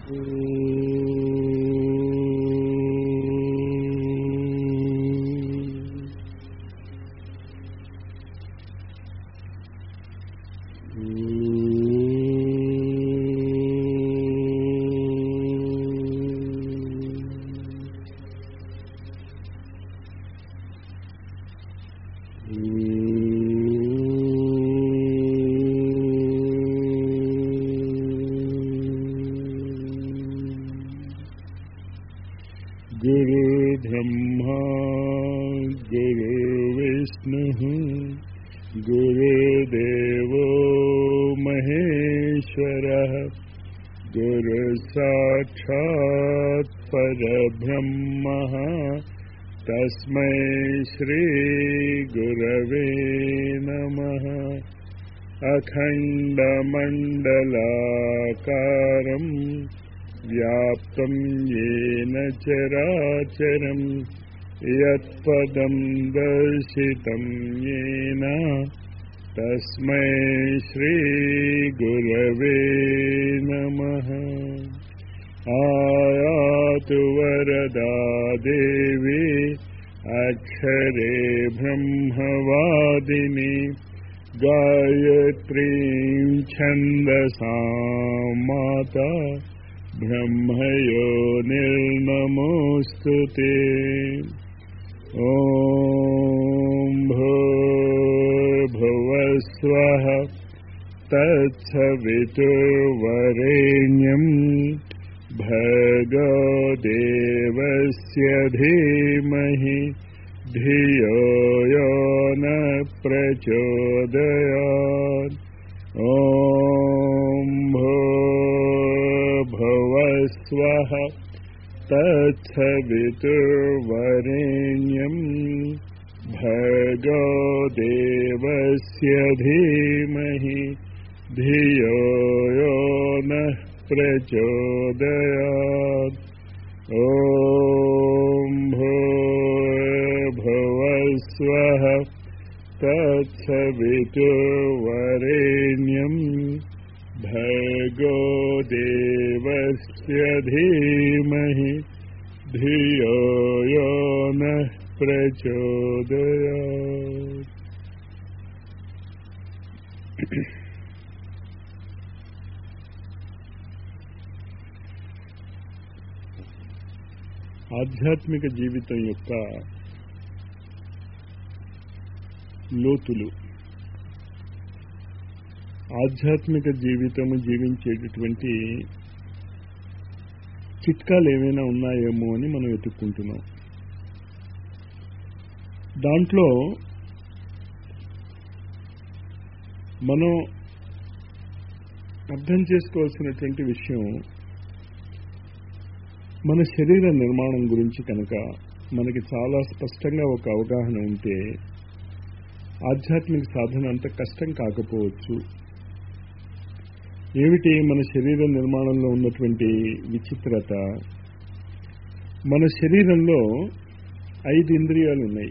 गुरुर्ब्रह्मा गुरुर्विष्णुः गुरुदेवो महेश्वरः गुरुसाक्षात् परब्रह्मः तस्मै श्रीगुरवे नमः अखण्डमण्डलाकारम् व्याप्तं येन चराचरम् यत्पदं दर्शितं येन तस्मै श्रीगुरवे नमः आयातु वरदा देवी अक्षरे ब्रह्मवादिनी गायत्रीं छन्दसा माता ब्रह्मयो निर्नमोऽस्तु ते ॐ भूर्भुवस्वः तत्सवितुर्वरेण्यम् भर्गो देवस्य धीमहि धियो यो न प्रचोदयात् ॐ भूर्भुवस्वः तत्सवितुर्वरेण्यम् भर्गो देवस्य धीमहि धियो यो नः प्रचोदयात् ॐ भूर्भुवस्वः तत्सवितुर्वरेण्यम् भर्गो देवस्य धीमहि धियो यो नः प्रचोदयात् ఆధ్యాత్మిక జీవితం యొక్క లోతులు ఆధ్యాత్మిక జీవితము జీవించేటటువంటి చిట్కాలు ఏమైనా ఉన్నాయేమో అని మనం వెతుక్కుంటున్నాం దాంట్లో మనం అర్థం చేసుకోవాల్సినటువంటి విషయం మన శరీర నిర్మాణం గురించి కనుక మనకి చాలా స్పష్టంగా ఒక అవగాహన ఉంటే ఆధ్యాత్మిక సాధన అంత కష్టం కాకపోవచ్చు ఏమిటి మన శరీర నిర్మాణంలో ఉన్నటువంటి విచిత్రత మన శరీరంలో ఐదు ఇంద్రియాలు ఉన్నాయి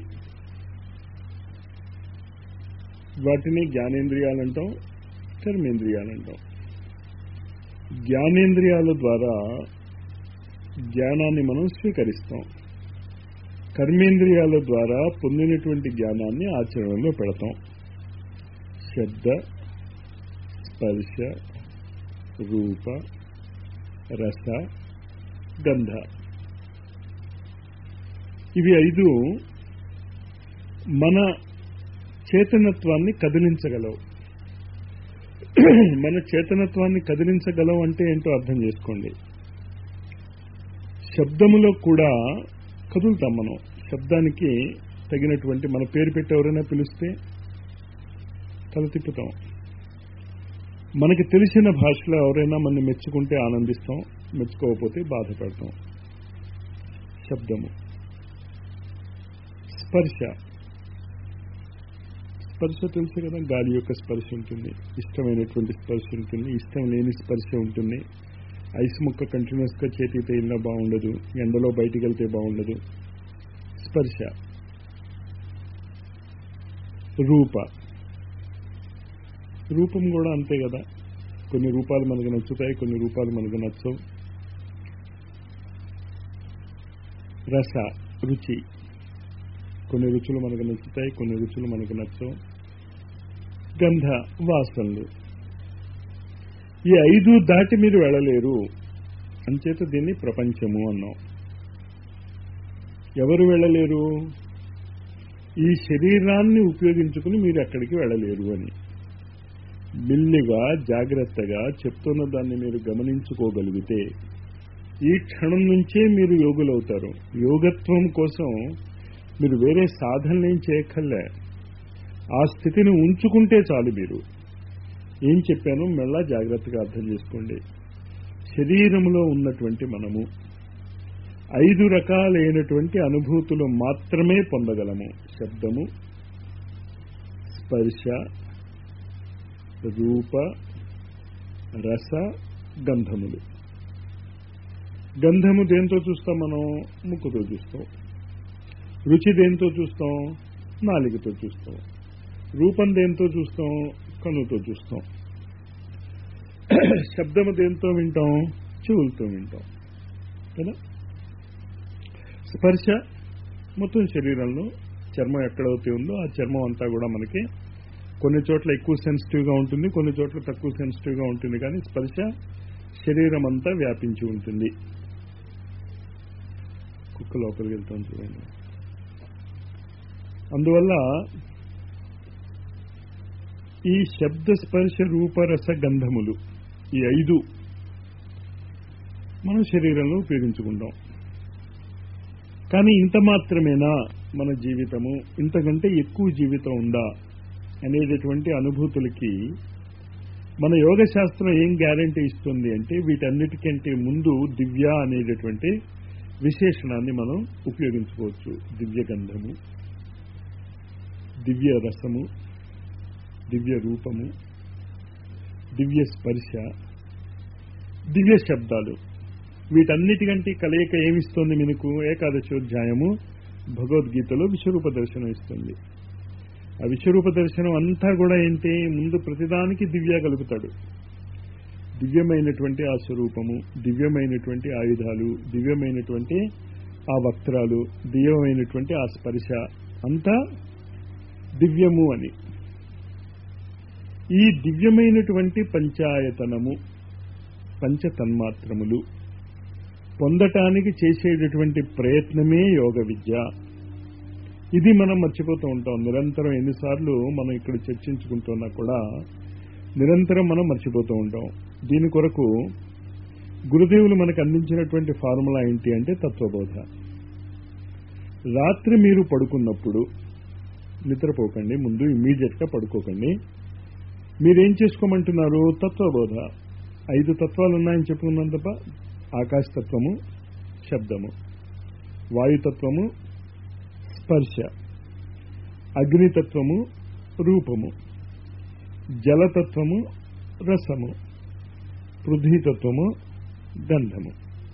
వాటిని జ్ఞానేంద్రియాలు అంటాం కర్మేంద్రియాలు అంటాం జ్ఞానేంద్రియాల ద్వారా జ్ఞానాన్ని మనం స్వీకరిస్తాం కర్మేంద్రియాల ద్వారా పొందినటువంటి జ్ఞానాన్ని ఆచరణలో పెడతాం శబ్ద స్పర్శ రూప రస గంధ ఇవి ఐదు మన చేతనత్వాన్ని కదిలించగలవు మన చేతనత్వాన్ని కదిలించగలవు అంటే ఏంటో అర్థం చేసుకోండి శబ్దములో కూడా కదులుతాం మనం శబ్దానికి తగినటువంటి మన పేరు పెట్టి ఎవరైనా పిలిస్తే తల తిప్పుతాం మనకి తెలిసిన భాషలో ఎవరైనా మన మెచ్చుకుంటే ఆనందిస్తాం మెచ్చుకోకపోతే బాధపడతాం శబ్దము స్పర్శ స్పర్శ తెలుసు కదా గాలి యొక్క స్పర్శ ఉంటుంది ఇష్టమైనటువంటి స్పర్శ ఉంటుంది ఇష్టం లేని స్పర్శ ఉంటుంది ఐస్ ముక్క కంటిన్యూస్ గా చేతికి తగిలినా బాగుండదు ఎండలో బయటికి వెళ్తే బాగుండదు స్పర్శ రూప రూపం కూడా అంతే కదా కొన్ని రూపాలు మనకు నచ్చుతాయి కొన్ని రూపాలు మనకు నచ్చవు రస రుచి కొన్ని రుచులు మనకు నచ్చుతాయి కొన్ని రుచులు మనకు నచ్చవు గంధ వాసనలు ఈ ఐదు దాటి మీరు వెళ్ళలేరు అంచేత దీన్ని ప్రపంచము అన్నాం ఎవరు వెళ్ళలేరు ఈ శరీరాన్ని ఉపయోగించుకుని మీరు ఎక్కడికి వెళ్ళలేరు అని మెల్లిగా జాగ్రత్తగా చెప్తున్న దాన్ని మీరు గమనించుకోగలిగితే ఈ క్షణం నుంచే మీరు యోగులవుతారు యోగత్వం కోసం మీరు వేరే సాధనలేం చేయక్కర్లే ఆ స్థితిని ఉంచుకుంటే చాలు మీరు ఏం చెప్పాను మెల్ల జాగ్రత్తగా అర్థం చేసుకోండి శరీరంలో ఉన్నటువంటి మనము ఐదు రకాలైనటువంటి అనుభూతులు మాత్రమే పొందగలము శబ్దము స్పర్శ రూప రస గంధములు గంధము దేంతో చూస్తాం మనం ముక్కుతో చూస్తాం రుచి దేంతో చూస్తాం నాలుగుతో చూస్తాం రూపం దేంతో చూస్తాం కన్నుతో చూస్తాం శబ్దము దేంతో వింటాం చెవులతో వింటాం కదా స్పర్శ మొత్తం శరీరంలో చర్మం ఎక్కడైతే ఉందో ఆ చర్మం అంతా కూడా మనకి కొన్ని చోట్ల ఎక్కువ సెన్సిటివ్గా ఉంటుంది కొన్ని చోట్ల తక్కువ సెన్సిటివ్గా ఉంటుంది కానీ స్పర్శ శరీరం అంతా వ్యాపించి ఉంటుంది కుక్క లోపలికి వెళ్తాం చూడండి అందువల్ల ఈ శబ్ద స్పర్శ రూపరస గంధములు ఈ ఐదు మనం శరీరంలో ఉపయోగించుకుంటాం కానీ ఇంత మాత్రమేనా మన జీవితము ఇంతకంటే ఎక్కువ జీవితం ఉందా అనేటటువంటి అనుభూతులకి మన యోగ శాస్త్రం ఏం గ్యారంటీ ఇస్తుంది అంటే వీటన్నిటికంటే ముందు దివ్య అనేటటువంటి విశేషణాన్ని మనం ఉపయోగించుకోవచ్చు దివ్య గంధము దివ్య రసము దివ్య రూపము దివ్య స్పర్శ దివ్య శబ్దాలు వీటన్నిటికంటే కలయిక ఏమిస్తోంది మీకు ఏకాదశోధ్యాయము భగవద్గీతలో విశ్వరూప దర్శనం ఇస్తుంది ఆ విశ్వరూప దర్శనం అంతా కూడా ఏంటి ముందు ప్రతిదానికి దివ్య కలుపుతాడు దివ్యమైనటువంటి ఆ స్వరూపము దివ్యమైనటువంటి ఆయుధాలు దివ్యమైనటువంటి ఆ వక్త్రాలు దివ్యమైనటువంటి ఆ స్పర్శ అంతా దివ్యము అని ఈ దివ్యమైనటువంటి పంచాయతనము పంచతన్మాత్రములు పొందటానికి చేసేటటువంటి ప్రయత్నమే యోగ విద్య ఇది మనం మర్చిపోతూ ఉంటాం నిరంతరం ఎన్నిసార్లు మనం ఇక్కడ చర్చించుకుంటున్నా కూడా నిరంతరం మనం మర్చిపోతూ ఉంటాం దీని కొరకు గురుదేవులు మనకు అందించినటువంటి ఫార్ములా ఏంటి అంటే తత్వబోధ రాత్రి మీరు పడుకున్నప్పుడు నిద్రపోకండి ముందు ఇమ్మీడియట్ గా పడుకోకండి మీరేం చేసుకోమంటున్నారు తత్వబోధ ఐదు తత్వాలు ఉన్నాయని చెప్పుకున్నాం తప్ప ఆకాశతత్వము శబ్దము వాయుతత్వము స్పర్శ అగ్నితత్వము రూపము జలతత్వము రసము పృథ్వీతత్వము గంధము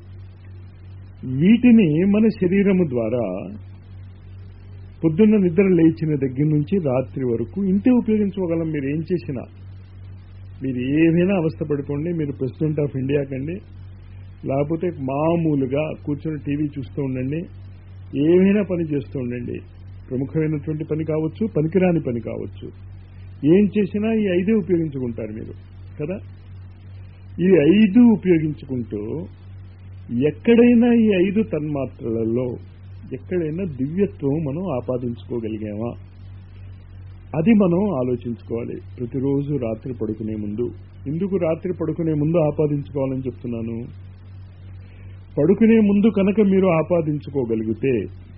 వీటిని మన శరీరము ద్వారా పొద్దున్న నిద్ర లేచిన దగ్గర నుంచి రాత్రి వరకు ఇంతే ఉపయోగించుకోగలం మీరు ఏం చేసినా మీరు ఏమైనా అవస్థ పడుకోండి మీరు ప్రెసిడెంట్ ఆఫ్ ఇండియా కండి లేకపోతే మామూలుగా కూర్చొని టీవీ చూస్తూ ఉండండి ఏమైనా పని చేస్తూ ఉండండి ప్రముఖమైనటువంటి పని కావచ్చు పనికిరాని పని కావచ్చు ఏం చేసినా ఈ ఐదే ఉపయోగించుకుంటారు మీరు కదా ఈ ఐదు ఉపయోగించుకుంటూ ఎక్కడైనా ఈ ఐదు తన్మాత్రలలో ఎక్కడైనా దివ్యత్వం మనం ఆపాదించుకోగలిగామా అది మనం ఆలోచించుకోవాలి ప్రతిరోజు రాత్రి పడుకునే ముందు ఎందుకు రాత్రి పడుకునే ముందు ఆపాదించుకోవాలని చెప్తున్నాను పడుకునే ముందు కనుక మీరు ఆపాదించుకోగలిగితే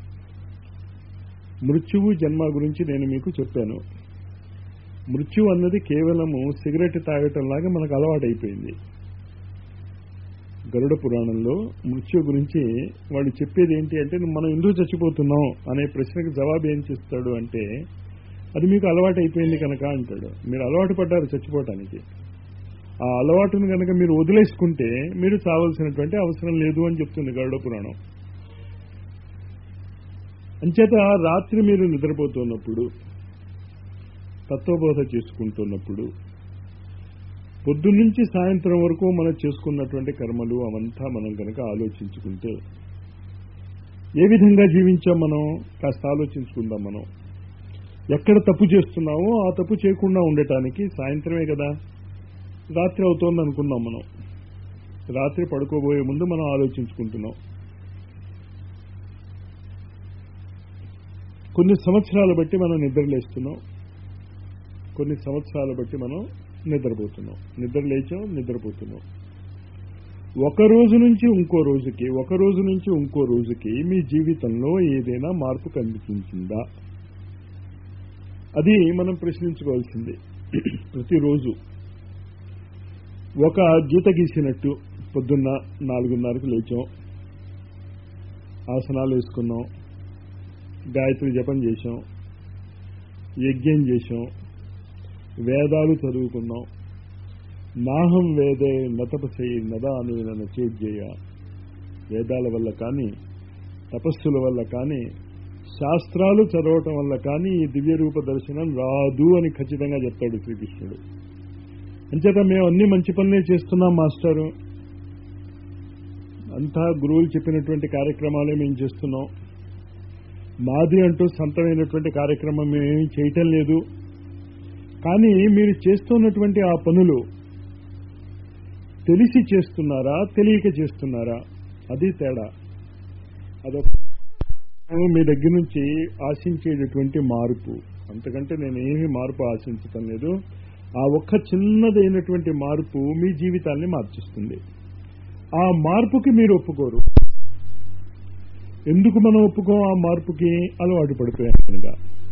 మృత్యువు జన్మ గురించి నేను మీకు చెప్పాను మృత్యు అన్నది కేవలము సిగరెట్ తాగటం లాగా మనకు అలవాటైపోయింది గరుడ పురాణంలో మృత్యు గురించి వాడు చెప్పేది ఏంటి అంటే మనం ఎందుకు చచ్చిపోతున్నాం అనే ప్రశ్నకు జవాబు ఏం చేస్తాడు అంటే అది మీకు అలవాటు అయిపోయింది కనుక అంటాడు మీరు అలవాటు పడ్డారు చచ్చిపోవటానికి ఆ అలవాటును కనుక మీరు వదిలేసుకుంటే మీరు చావాల్సినటువంటి అవసరం లేదు అని చెప్తుంది గరుడ పురాణం అంచేత రాత్రి మీరు నిద్రపోతున్నప్పుడు తత్వబోధ చేసుకుంటున్నప్పుడు పొద్దున్నుంచి సాయంత్రం వరకు మనం చేసుకున్నటువంటి కర్మలు అవంతా మనం కనుక ఆలోచించుకుంటే ఏ విధంగా జీవించాం మనం కాస్త ఆలోచించుకుందాం మనం ఎక్కడ తప్పు చేస్తున్నామో ఆ తప్పు చేయకుండా ఉండటానికి సాయంత్రమే కదా రాత్రి అవుతోంది అనుకున్నాం మనం రాత్రి పడుకోబోయే ముందు మనం ఆలోచించుకుంటున్నాం కొన్ని సంవత్సరాల బట్టి మనం నిద్రలేస్తున్నాం కొన్ని సంవత్సరాల బట్టి మనం నిద్రపోతున్నాం నిద్ర లేచాం నిద్రపోతున్నాం ఒక రోజు నుంచి ఇంకో రోజుకి ఒక రోజు నుంచి ఇంకో రోజుకి మీ జీవితంలో ఏదైనా మార్పు కనిపించిందా అది మనం ప్రశ్నించుకోవాల్సింది ప్రతిరోజు ఒక గీత గీసినట్టు పొద్దున్న నాలుగున్నరకు లేచాం ఆసనాలు వేసుకున్నాం గాయత్రి జపం చేశాం యజ్ఞం చేశాం వేదాలు చదువుకున్నాం నాహం వేదే నతపసై నదాని నన్ను చేయ వేదాల వల్ల కానీ తపస్సుల వల్ల కానీ శాస్త్రాలు చదవటం వల్ల కానీ ఈ దివ్య రూప దర్శనం రాదు అని ఖచ్చితంగా చెప్తాడు శ్రీకృష్ణుడు అంచేత మేము అన్ని మంచి పనులే చేస్తున్నాం మాస్టారు అంతా గురువులు చెప్పినటువంటి కార్యక్రమాలే మేము చేస్తున్నాం మాది అంటూ సొంతమైనటువంటి కార్యక్రమం మేమేమి చేయటం లేదు కానీ మీరు చేస్తున్నటువంటి ఆ పనులు తెలిసి చేస్తున్నారా తెలియక చేస్తున్నారా అది తేడా అదొక మీ దగ్గర నుంచి ఆశించేటటువంటి మార్పు అంతకంటే నేను ఏమీ మార్పు ఆశించటం లేదు ఆ ఒక్క చిన్నదైనటువంటి మార్పు మీ జీవితాన్ని మార్చిస్తుంది ఆ మార్పుకి మీరు ఒప్పుకోరు ఎందుకు మనం ఒప్పుకోం ఆ మార్పుకి అలవాటు పడిపోయానుగా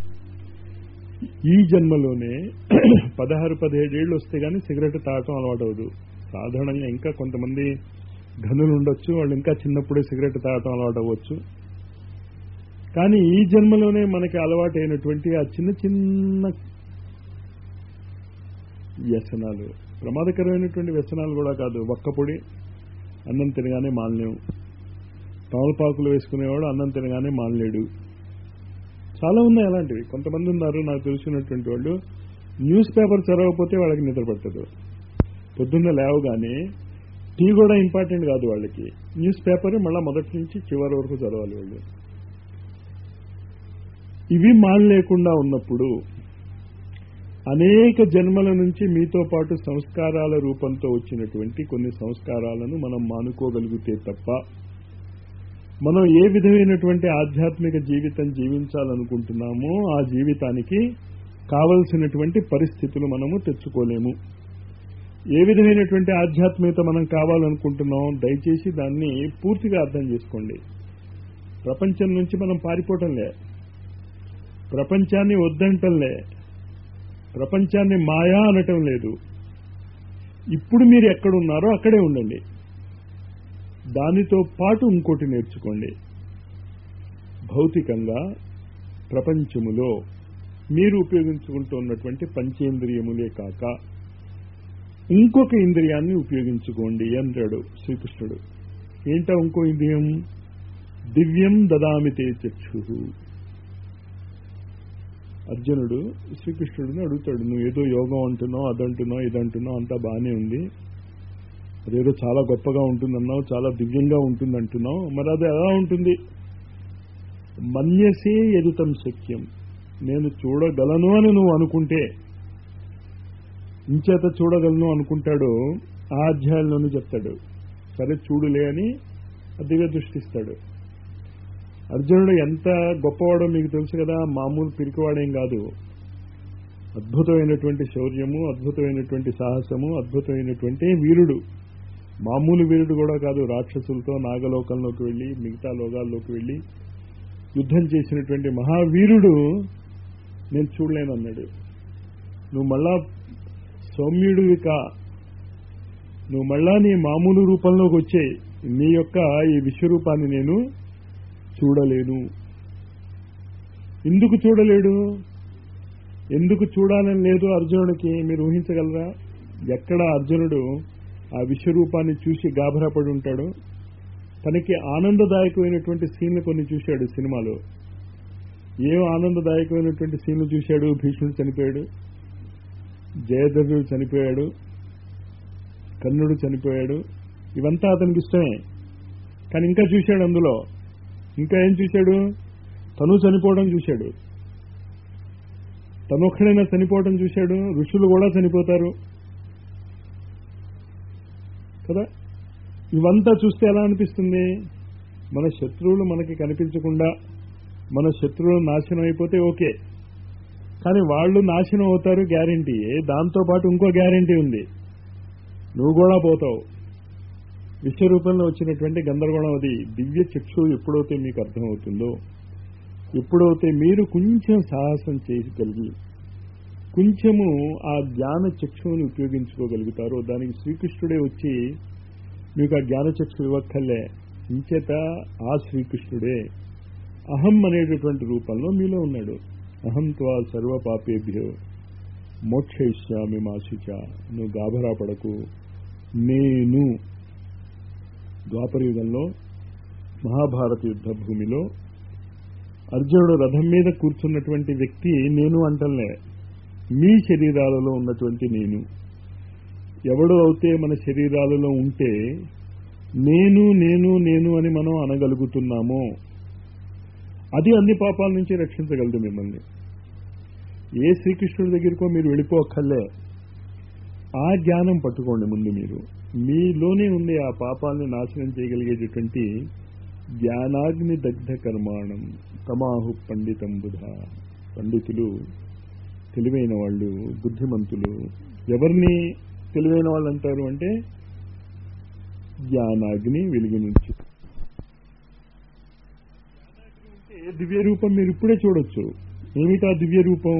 ఈ జన్మలోనే పదహారు పదిహేడేళ్ళు వస్తే గానీ సిగరెట్ తాగటం అలవాటు అవదు సాధారణంగా ఇంకా కొంతమంది ఘనులు ఉండొచ్చు వాళ్ళు ఇంకా చిన్నప్పుడే సిగరెట్ తాగటం అలవాటు అవ్వచ్చు కానీ ఈ జన్మలోనే మనకి అలవాటు అయినటువంటి ఆ చిన్న చిన్న వ్యసనాలు ప్రమాదకరమైనటువంటి వ్యసనాలు కూడా కాదు ఒక్కపొడి అన్నం తినగానే మానలేము తమలపాకులు వేసుకునేవాడు అన్నం తినగానే మానలేడు చాలా ఉన్నాయి అలాంటివి కొంతమంది ఉన్నారు నాకు తెలిసినటువంటి వాళ్ళు న్యూస్ పేపర్ చదవకపోతే వాళ్ళకి నిద్ర పట్టదు పొద్దున్న లేవగానే టీ కూడా ఇంపార్టెంట్ కాదు వాళ్ళకి న్యూస్ పేపర్ మళ్ళీ మొదటి నుంచి చివరి వరకు చదవాలి వాళ్ళు ఇవి మానలేకుండా ఉన్నప్పుడు అనేక జన్మల నుంచి మీతో పాటు సంస్కారాల రూపంతో వచ్చినటువంటి కొన్ని సంస్కారాలను మనం మానుకోగలిగితే తప్ప మనం ఏ విధమైనటువంటి ఆధ్యాత్మిక జీవితం జీవించాలనుకుంటున్నామో ఆ జీవితానికి కావలసినటువంటి పరిస్థితులు మనము తెచ్చుకోలేము ఏ విధమైనటువంటి ఆధ్యాత్మికత మనం కావాలనుకుంటున్నాం దయచేసి దాన్ని పూర్తిగా అర్థం చేసుకోండి ప్రపంచం నుంచి మనం పారిపోవటంలే ప్రపంచాన్ని వద్దంటంలే ప్రపంచాన్ని మాయా అనటం లేదు ఇప్పుడు మీరు ఎక్కడున్నారో అక్కడే ఉండండి దానితో పాటు ఇంకోటి నేర్చుకోండి భౌతికంగా ప్రపంచములో మీరు ఉపయోగించుకుంటున్నటువంటి పంచేంద్రియములే కాక ఇంకొక ఇంద్రియాన్ని ఉపయోగించుకోండి అంటాడు శ్రీకృష్ణుడు ఏంటా ఇంకో ఇంద్రియం దివ్యం దదామితే చక్షు అర్జునుడు శ్రీకృష్ణుడిని అడుగుతాడు నువ్వు ఏదో యోగం అంటున్నావు అదంటున్నావు ఇదంటున్నావు అంతా బాగానే ఉంది అదేదో చాలా గొప్పగా ఉంటుందన్నావు చాలా దివ్యంగా ఉంటుంది అంటున్నావు మరి అది ఎలా ఉంటుంది మన్యసే ఎదుతం శక్యం నేను చూడగలను అని నువ్వు అనుకుంటే ఇంచేత చూడగలను అనుకుంటాడు ఆ అధ్యాయంలోనూ చెప్తాడు సరే చూడులే అని దివ్య దృష్టిస్తాడు అర్జునుడు ఎంత గొప్పవాడో మీకు తెలుసు కదా మామూలు పిరికివాడేం కాదు అద్భుతమైనటువంటి శౌర్యము అద్భుతమైనటువంటి సాహసము అద్భుతమైనటువంటి వీరుడు మామూలు వీరుడు కూడా కాదు రాక్షసులతో నాగలోకంలోకి వెళ్ళి మిగతా లోకాల్లోకి వెళ్ళి యుద్ధం చేసినటువంటి మహావీరుడు నేను చూడలేను అన్నాడు నువ్వు మళ్ళా సౌమ్యుడివి కా నువ్వు మళ్ళా నీ మామూలు రూపంలోకి వచ్చే నీ యొక్క ఈ విశ్వరూపాన్ని నేను చూడలేను ఎందుకు చూడలేడు ఎందుకు చూడాలని లేదు అర్జునుడికి మీరు ఊహించగలరా ఎక్కడ అర్జునుడు ఆ విశ్వరూపాన్ని చూసి గాభరాపడి ఉంటాడు తనకి ఆనందదాయకమైనటువంటి సీన్లు కొన్ని చూశాడు సినిమాలో ఏం ఆనందదాయకమైనటువంటి సీన్లు చూశాడు భీష్ముడు చనిపోయాడు జయద్రథుడు చనిపోయాడు కర్ణుడు చనిపోయాడు ఇవంతా అతనికి ఇష్టమే కానీ ఇంకా చూశాడు అందులో ఇంకా ఏం చూశాడు తను చనిపోవడం చూశాడు తను ఒక్కడైనా చనిపోవడం చూశాడు ఋషులు కూడా చనిపోతారు కదా ఇవంతా చూస్తే ఎలా అనిపిస్తుంది మన శత్రువులు మనకి కనిపించకుండా మన శత్రువులు నాశనం అయిపోతే ఓకే కానీ వాళ్ళు నాశనం అవుతారు గ్యారంటీ దాంతో పాటు ఇంకో గ్యారంటీ ఉంది నువ్వు కూడా పోతావు విశ్వరూపంలో వచ్చినటువంటి గందరగోళం అది దివ్య చక్షు ఎప్పుడైతే మీకు అర్థమవుతుందో ఎప్పుడైతే మీరు కొంచెం సాహసం చేయగలిగి కొంచెము ఆ జ్ఞాన చక్షువుని ఉపయోగించుకోగలుగుతారో దానికి శ్రీకృష్ణుడే వచ్చి మీకు ఆ జ్ఞాన చక్షు ఇవ్వక్కర్లే ఇంచేత ఆ శ్రీకృష్ణుడే అహం అనేటటువంటి రూపంలో మీలో ఉన్నాడు అహం త్వా సర్వ పాపేభ్యో మోక్షయిష్యామి మాశుచ నువ్వు గాభరా పడకు నేను ద్వాపరయుగంలో మహాభారత యుద్ధ భూమిలో అర్జునుడు రథం మీద కూర్చున్నటువంటి వ్యక్తి నేను అంటలే మీ శరీరాలలో ఉన్నటువంటి నేను ఎవడు అయితే మన శరీరాలలో ఉంటే నేను నేను నేను అని మనం అనగలుగుతున్నామో అది అన్ని పాపాల నుంచి రక్షించగలదు మిమ్మల్ని ఏ శ్రీకృష్ణుడి దగ్గరికో మీరు వెళ్ళిపోక్కర్లే ఆ జ్ఞానం పట్టుకోండి ముందు మీరు మీలోనే ఉండే ఆ పాపాలని నాశనం చేయగలిగేటటువంటి జ్ఞానాగ్ని దగ్ధ కర్మాణం తమాహు పండితం బుధ పండితులు తెలివైన వాళ్ళు బుద్ధిమంతులు ఎవరిని తెలివైన వాళ్ళు అంటారు అంటే జ్ఞానాగ్ని వెలిగించి దివ్య రూపం మీరు ఇప్పుడే చూడొచ్చు ఏమిటా దివ్య రూపం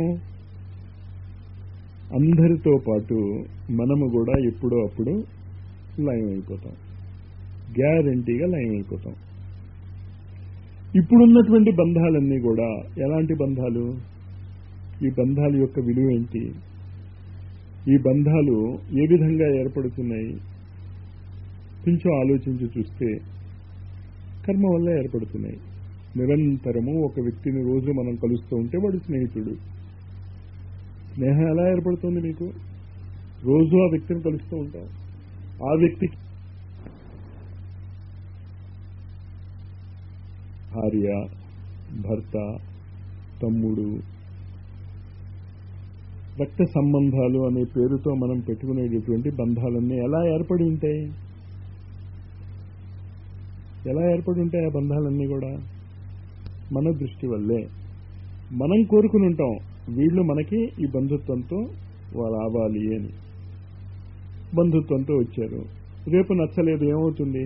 అందరితో పాటు మనము కూడా ఎప్పుడో అప్పుడు లయం అయిపోతాం గ్యారంటీగా లయం అయిపోతాం ఇప్పుడున్నటువంటి బంధాలన్నీ కూడా ఎలాంటి బంధాలు ఈ బంధాల యొక్క విలువ ఏంటి ఈ బంధాలు ఏ విధంగా ఏర్పడుతున్నాయి కొంచెం ఆలోచించి చూస్తే కర్మ వల్ల ఏర్పడుతున్నాయి నిరంతరము ఒక వ్యక్తిని రోజు మనం కలుస్తూ ఉంటే వాడు స్నేహితుడు స్నేహం ఎలా ఏర్పడుతుంది మీకు రోజు ఆ వ్యక్తిని కలుస్తూ ఉంటాం ఆ వ్యక్తికి భార్య భర్త తమ్ముడు రక్త సంబంధాలు అనే పేరుతో మనం పెట్టుకునేటటువంటి బంధాలన్నీ ఎలా ఏర్పడి ఉంటాయి ఎలా ఏర్పడి ఉంటాయి ఆ బంధాలన్నీ కూడా మన దృష్టి వల్లే మనం కోరుకుని ఉంటాం వీళ్ళు మనకి ఈ బంధుత్వంతో రావాలి అని బంధుత్వంతో వచ్చారు రేపు నచ్చలేదు ఏమవుతుంది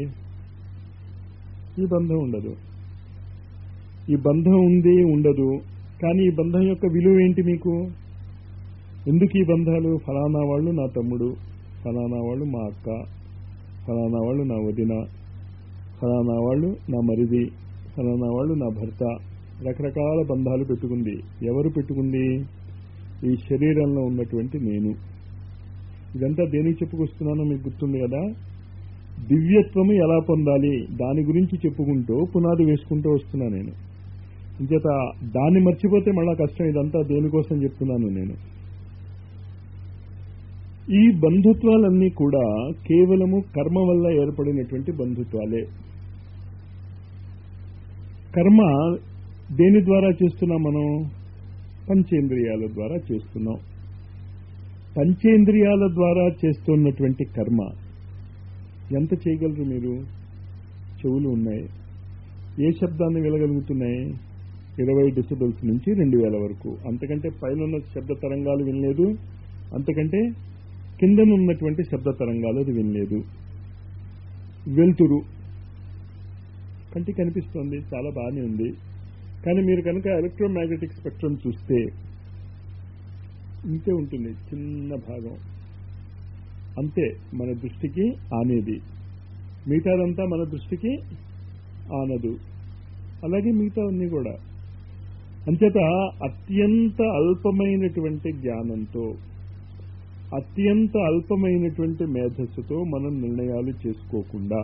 ఈ బంధం ఉండదు ఈ బంధం ఉంది ఉండదు కానీ ఈ బంధం యొక్క విలువ ఏంటి మీకు ఎందుకు ఈ బంధాలు ఫలానా వాళ్ళు నా తమ్ముడు ఫలానా వాళ్ళు మా అక్క ఫలానా వాళ్ళు నా వదిన ఫలానా వాళ్ళు నా మరిది ఫలానా వాళ్ళు నా భర్త రకరకాల బంధాలు పెట్టుకుంది ఎవరు పెట్టుకుంది ఈ శరీరంలో ఉన్నటువంటి నేను ఇదంతా దేనికి చెప్పుకొస్తున్నానో మీకు గుర్తుంది కదా దివ్యత్వము ఎలా పొందాలి దాని గురించి చెప్పుకుంటూ పునాది వేసుకుంటూ వస్తున్నా నేను ఇంచేత దాన్ని మర్చిపోతే మళ్ళా కష్టం ఇదంతా దేనికోసం చెప్తున్నాను నేను ఈ బంధుత్వాలన్నీ కూడా కేవలము కర్మ వల్ల ఏర్పడినటువంటి బంధుత్వాలే కర్మ దేని ద్వారా చేస్తున్నాం మనం పంచేంద్రియాల ద్వారా చేస్తున్నాం పంచేంద్రియాల ద్వారా చేస్తున్నటువంటి కర్మ ఎంత చేయగలరు మీరు చెవులు ఉన్నాయి ఏ శబ్దాన్ని వినగలుగుతున్నాయి ఇరవై డిసిబుల్స్ నుంచి రెండు వేల వరకు అంతకంటే పైన ఉన్న శబ్ద తరంగాలు వినలేదు అంతకంటే కిందనున్నటువంటి శబ్ద తరంగాలు అది వినలేదు వెలుతురు కంటికి కనిపిస్తోంది చాలా బాగానే ఉంది కానీ మీరు కనుక ఎలక్ట్రోమాగ్నెటిక్ స్పెక్ట్రమ్ చూస్తే ఇంతే ఉంటుంది చిన్న భాగం అంతే మన దృష్టికి ఆనేది మిగతాదంతా మన దృష్టికి ఆనదు అలాగే మిగతా అన్నీ కూడా అంచేత అత్యంత అల్పమైనటువంటి జ్ఞానంతో అత్యంత అల్పమైనటువంటి మేధస్సుతో మనం నిర్ణయాలు చేసుకోకుండా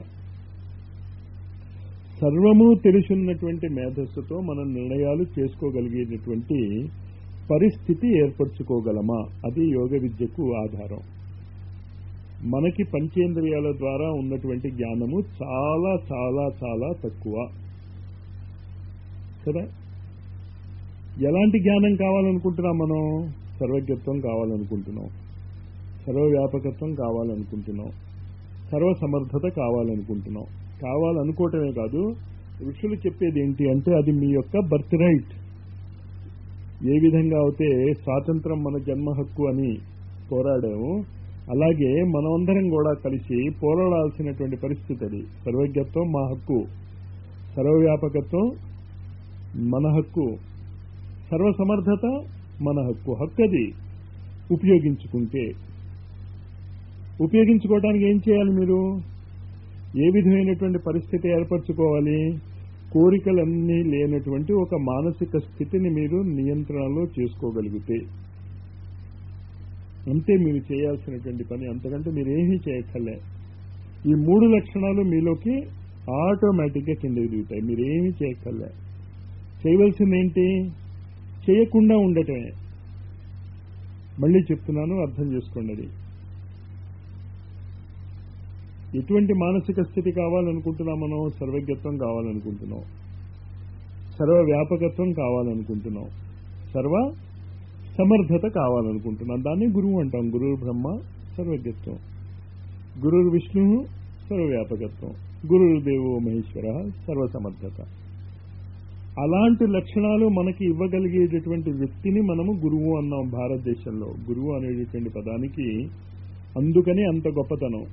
సర్వము తెలుసున్నటువంటి మేధస్సుతో మనం నిర్ణయాలు చేసుకోగలిగేటటువంటి పరిస్థితి ఏర్పరచుకోగలమా అది యోగ విద్యకు ఆధారం మనకి పంచేంద్రియాల ద్వారా ఉన్నటువంటి జ్ఞానము చాలా చాలా చాలా తక్కువ కదా ఎలాంటి జ్ఞానం కావాలనుకుంటున్నాం మనం సర్వజ్ఞత్వం కావాలనుకుంటున్నాం సర్వవ్యాపకత్వం కావాలనుకుంటున్నాం సర్వసమర్థత కావాలనుకుంటున్నాం కావాలనుకోవటమే కాదు ఋషులు చెప్పేది ఏంటి అంటే అది మీ యొక్క బర్త్ రైట్ ఏ విధంగా అయితే స్వాతంత్రం మన జన్మ హక్కు అని పోరాడాము అలాగే మనమందరం కూడా కలిసి పోరాడాల్సినటువంటి పరిస్థితి అది సర్వజ్ఞత్వం మా హక్కు సర్వవ్యాపకత్వం మన హక్కు సర్వసమర్థత మన హక్కు హక్కు అది ఉపయోగించుకుంటే ఉపయోగించుకోవడానికి ఏం చేయాలి మీరు ఏ విధమైనటువంటి పరిస్థితి ఏర్పరచుకోవాలి కోరికలన్నీ లేనటువంటి ఒక మానసిక స్థితిని మీరు నియంత్రణలో చేసుకోగలిగితే అంతే మీరు చేయాల్సినటువంటి పని అంతకంటే మీరు ఏమీ చేయక్కర్లే ఈ మూడు లక్షణాలు మీలోకి ఆటోమేటిక్గా కిందకి దిగుతాయి మీరు ఏమీ చేయక్కర్లే చేయవలసింది ఏంటి చేయకుండా ఉండటమే మళ్ళీ చెప్తున్నాను అర్థం చేసుకోండి అది ఎటువంటి మానసిక స్థితి కావాలనుకుంటున్నాం మనం సర్వజ్ఞత్వం కావాలనుకుంటున్నాం సర్వ వ్యాపకత్వం కావాలనుకుంటున్నాం సర్వ సమర్థత కావాలనుకుంటున్నాం దాన్ని గురువు అంటాం గురువు బ్రహ్మ సర్వజ్ఞత్వం గురువు విష్ణు సర్వవ్యాపకత్వం గురువు దేవో మహేశ్వర సర్వసమర్థత అలాంటి లక్షణాలు మనకి ఇవ్వగలిగేటటువంటి వ్యక్తిని మనము గురువు అన్నాం భారతదేశంలో గురువు అనేటటువంటి పదానికి అందుకని అంత గొప్పతనం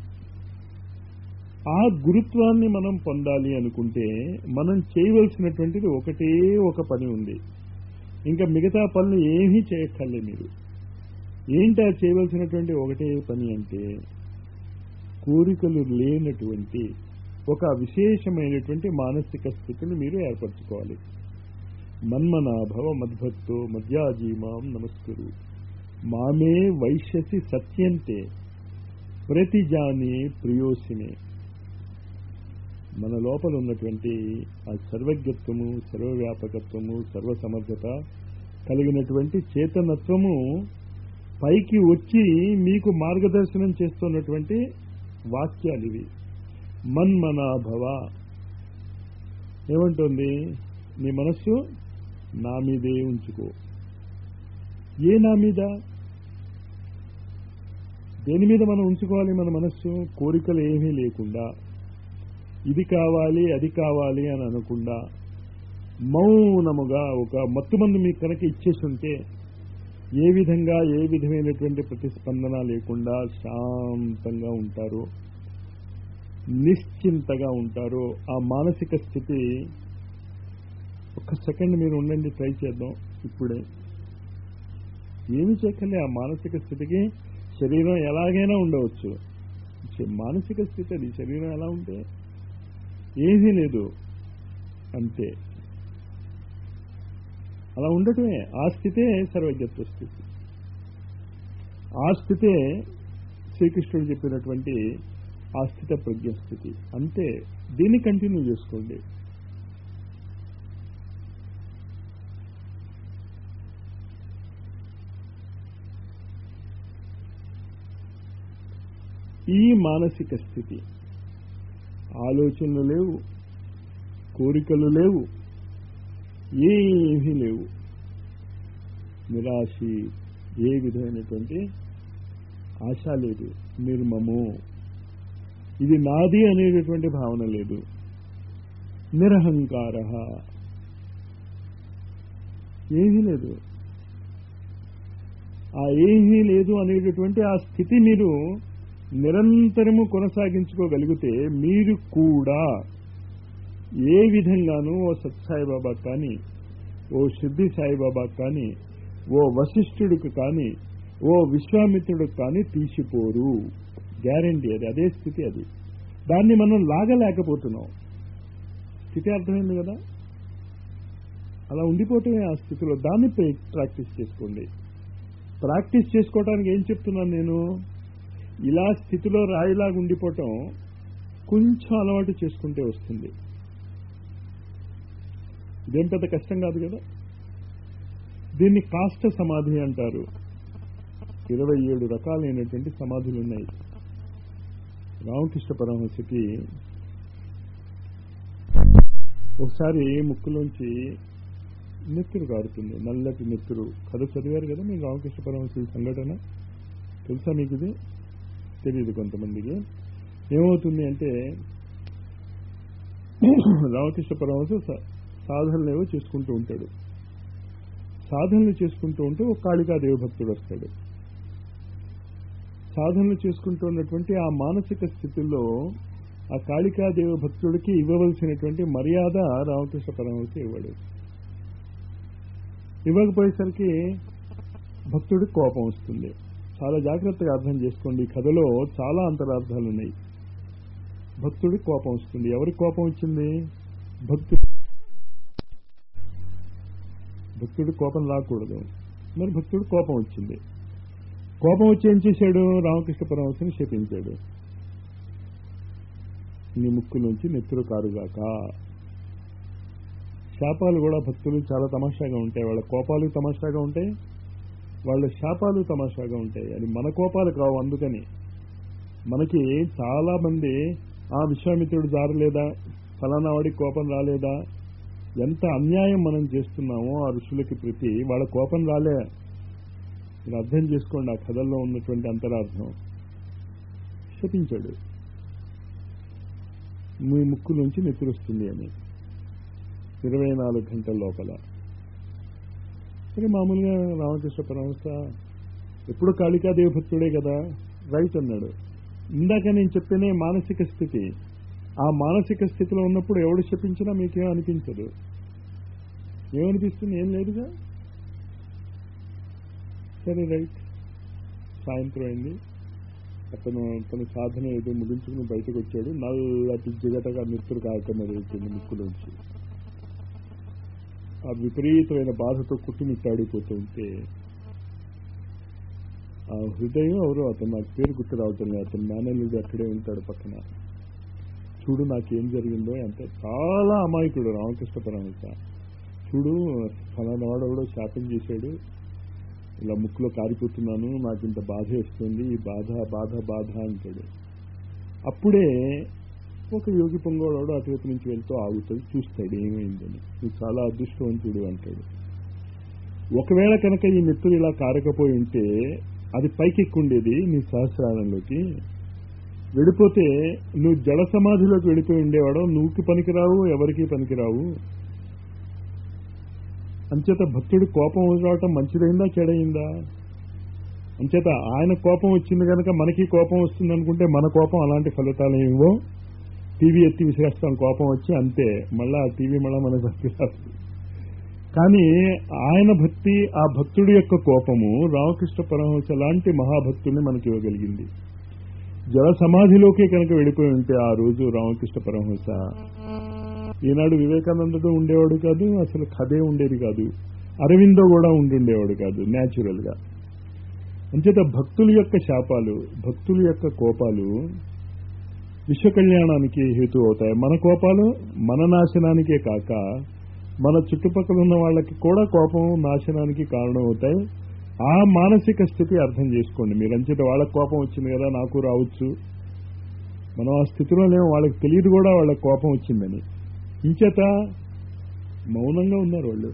ఆ గురుత్వాన్ని మనం పొందాలి అనుకుంటే మనం చేయవలసినటువంటిది ఒకటే ఒక పని ఉంది ఇంకా మిగతా పనులు ఏమీ చేయక్కర్లే మీరు ఏంటి ఆ చేయవలసినటువంటి ఒకటే పని అంటే కోరికలు లేనటువంటి ఒక విశేషమైనటువంటి మానసిక స్థితిని మీరు ఏర్పరచుకోవాలి మన్మనాభవ మద్భక్తో మధ్యాజీమాం నమస్కరు మామే వైశ్యసి సత్యంతే ప్రతిజాని ప్రియోసినే మన లోపల ఉన్నటువంటి ఆ సర్వజ్ఞత్వము సర్వవ్యాపకత్వము సర్వసమర్థత కలిగినటువంటి చేతనత్వము పైకి వచ్చి మీకు మార్గదర్శనం చేస్తున్నటువంటి వాక్యాలు ఇవి మన్మనాభవ ఏమంటుంది నీ మనస్సు నా మీదే ఉంచుకో ఏ నా మీద దేని మీద మనం ఉంచుకోవాలి మన మనస్సు కోరికలు ఏమీ లేకుండా ఇది కావాలి అది కావాలి అని అనకుండా మౌనముగా ఒక మత్తుమందు మీకు కనుక ఇచ్చేసి ఉంటే ఏ విధంగా ఏ విధమైనటువంటి ప్రతిస్పందన లేకుండా శాంతంగా ఉంటారు నిశ్చింతగా ఉంటారు ఆ మానసిక స్థితి ఒక్క సెకండ్ మీరు ఉండండి ట్రై చేద్దాం ఇప్పుడే ఏమి చేయకండి ఆ మానసిక స్థితికి శరీరం ఎలాగైనా ఉండవచ్చు మానసిక స్థితి అది శరీరం ఎలా ఉంటే ఏమీ లేదు అంతే అలా ఉండటమే ఆ స్థితే సర్వజ్ఞత్వ స్థితి ఆ స్థితే శ్రీకృష్ణుడు చెప్పినటువంటి ఆ స్థిత ప్రజ్ఞ స్థితి అంతే దీన్ని కంటిన్యూ చేసుకోండి ఈ మానసిక స్థితి ఆలోచనలు లేవు కోరికలు లేవు ఏమీ లేవు నిరాశి ఏ విధమైనటువంటి ఆశ లేదు నిర్మము ఇది నాది అనేటటువంటి భావన లేదు నిరహంకార ఏమీ లేదు ఆ ఏమీ లేదు అనేటటువంటి ఆ స్థితి మీరు నిరంతరము కొనసాగించుకోగలిగితే మీరు కూడా ఏ విధంగానూ ఓ సత్సాయిబాబా కానీ ఓ సిద్ధి సాయిబాబా కానీ ఓ వశిష్ఠుడికి కానీ ఓ విశ్వామిత్రుడికి కానీ తీసిపోరు గ్యారంటీ అది అదే స్థితి అది దాన్ని మనం లాగలేకపోతున్నాం స్థితి అర్థమైంది కదా అలా ఉండిపోవటమే ఆ స్థితిలో దాన్ని ప్రాక్టీస్ చేసుకోండి ప్రాక్టీస్ చేసుకోవడానికి ఏం చెప్తున్నాను నేను ఇలా స్థితిలో రాయిలాగా ఉండిపోవటం కొంచెం అలవాటు చేసుకుంటే వస్తుంది ఇదేం పెద్ద కష్టం కాదు కదా దీన్ని కాష్ట సమాధి అంటారు ఇరవై ఏడు రకాలైనటువంటి సమాధులు ఉన్నాయి రామకృష్ణ పరమహంసకి ఒకసారి ముక్కులోంచి నెత్తురు కారుతుంది నల్లటి నెత్తురు కథ చదివారు కదా మీకు రామకృష్ణ పరమహంస ఈ సంఘటన తెలుసా మీకు ఇది తెలియదు కొంతమందికి ఏమవుతుంది అంటే రామకృష్ణ పరమహంస స- సాధనలు ఏవో చేసుకుంటూ ఉంటాడు సాధనలు చేసుకుంటూ ఉంటే ఒక కాళికాదేవి భక్తుడు వస్తాడు సాధనలు చేసుకుంటూ ఉన్నటువంటి ఆ మానసిక స్థితిలో ఆ కాళికాదేవి భక్తుడికి ఇవ్వవలసినటువంటి మర్యాద రామకృష్ణ పరమహంస ఇవ్వడు ఇవ్వకపోయేసరికి భక్తుడికి కోపం వస్తుంది చాలా జాగ్రత్తగా అర్థం చేసుకోండి ఈ కథలో చాలా అంతరార్థాలు ఉన్నాయి భక్తుడికి కోపం వస్తుంది ఎవరికి కోపం వచ్చింది భక్తుడు భక్తుడికి కోపం రాకూడదు మరి భక్తుడు కోపం వచ్చింది కోపం వచ్చి ఏం చేశాడు రామకృష్ణ పరమహంసని శపించాడు నీ ముక్కు నుంచి నెత్తురు కారుగాక శాపాలు కూడా భక్తులు చాలా తమాషాగా ఉంటాయి వాళ్ళ కోపాలు తమాషాగా ఉంటాయి వాళ్ళ శాపాలు తమాషాగా ఉంటాయి అది మన కోపాలు కావు అందుకని మనకి చాలా మంది ఆ విశ్వామిత్రుడు జారలేదా ఫలానా వాడికి కోపం రాలేదా ఎంత అన్యాయం మనం చేస్తున్నామో ఆ ఋషులకి ప్రతి వాళ్ళ కోపం రాలే మీరు అర్థం చేసుకోండి ఆ కథల్లో ఉన్నటువంటి అంతరార్థం శపించాడు మీ ముక్కు నుంచి నెత్తురుస్తుంది అని ఇరవై నాలుగు గంటల లోపల సరే మామూలుగా రామకృష్ణ పరమహంస ఎప్పుడు కాళికాదేవి భక్తుడే కదా రైట్ అన్నాడు ఇందాక నేను చెప్పేనే మానసిక స్థితి ఆ మానసిక స్థితిలో ఉన్నప్పుడు ఎవడు శపించినా మీకేం అనిపించదు ఏమనిపిస్తుంది ఏం లేదుగా సరే రైట్ సాయంత్రం అయింది అతను తన సాధన ఏదో ముగించుకుని బయటకు వచ్చాడు నల్లటి జిగటగా నిత్తురు కాక మొదలెట్టింది ముక్కులోంచి ఆ విపరీతమైన బాధతో కుట్టుమిట్టాడిపోతూ ఉంటే ఆ హృదయం ఎవరో అతను నాకు పేరు గుర్తు రావటం లేదు అతను మేనల్లుడు అక్కడే ఉంటాడు పక్కన చూడు నాకేం జరిగిందో అంటే చాలా అమాయకుడు రామకృష్ణ పరమహంస చూడు ఫలానా వాడు ఎవడో శాపం చేశాడు ఇలా ముక్కులో కారిపోతున్నాను నాకు ఇంత బాధ వేస్తుంది ఈ బాధ బాధ బాధ అంటాడు అప్పుడే ఒక యోగి పొంగోడు అటువైపు నుంచి వెళ్తూ ఆగుతాడు చూస్తాడు ఏమైందని నువ్వు చాలా అదృష్టవంతుడు అంటాడు ఒకవేళ కనుక ఈ నెత్తులు ఇలా కారకపోయి ఉంటే అది పైకెక్కుండేది నీ సహస్రాలంలోకి వెళ్ళిపోతే నువ్వు జల సమాధిలోకి వెళ్ళిపోయి ఉండేవాడు నువ్వుకి పనికిరావు ఎవరికి పనికిరావు అంచేత భక్తుడి కోపం రావటం మంచిదైందా చెడైందా అంచేత ఆయన కోపం వచ్చింది కనుక మనకి కోపం వస్తుంది అనుకుంటే మన కోపం అలాంటి ఫలితాలు ఏవో టీవీ ఎత్తి విసిరేస్తాం కోపం వచ్చి అంతే మళ్ళా ఆ టీవీ మళ్ళా మన భక్తి రాదు కానీ ఆయన భక్తి ఆ భక్తుడి యొక్క కోపము రామకృష్ణ పరమహంస లాంటి మహాభక్తుల్ని మనకి ఇవ్వగలిగింది జల సమాధిలోకి కనుక వెళ్ళిపోయి ఉంటే ఆ రోజు రామకృష్ణ పరమహంస ఈనాడు వివేకానందుడు ఉండేవాడు కాదు అసలు కథే ఉండేది కాదు అరవిందో కూడా ఉండుండేవాడు కాదు న్యాచురల్ గా అంచేత భక్తుల యొక్క శాపాలు భక్తుల యొక్క కోపాలు విశ్వ కళ్యాణానికి హేతు అవుతాయి మన కోపాలు మన నాశనానికే కాక మన చుట్టుపక్కల ఉన్న వాళ్ళకి కూడా కోపం నాశనానికి కారణం అవుతాయి ఆ మానసిక స్థితి అర్థం చేసుకోండి మీరు అంచేత వాళ్ళకి కోపం వచ్చింది కదా నాకు రావచ్చు మనం ఆ స్థితిలో లేము వాళ్ళకి తెలియదు కూడా వాళ్ళకి కోపం వచ్చిందని ఇంచేత మౌనంగా ఉన్నారు వాళ్ళు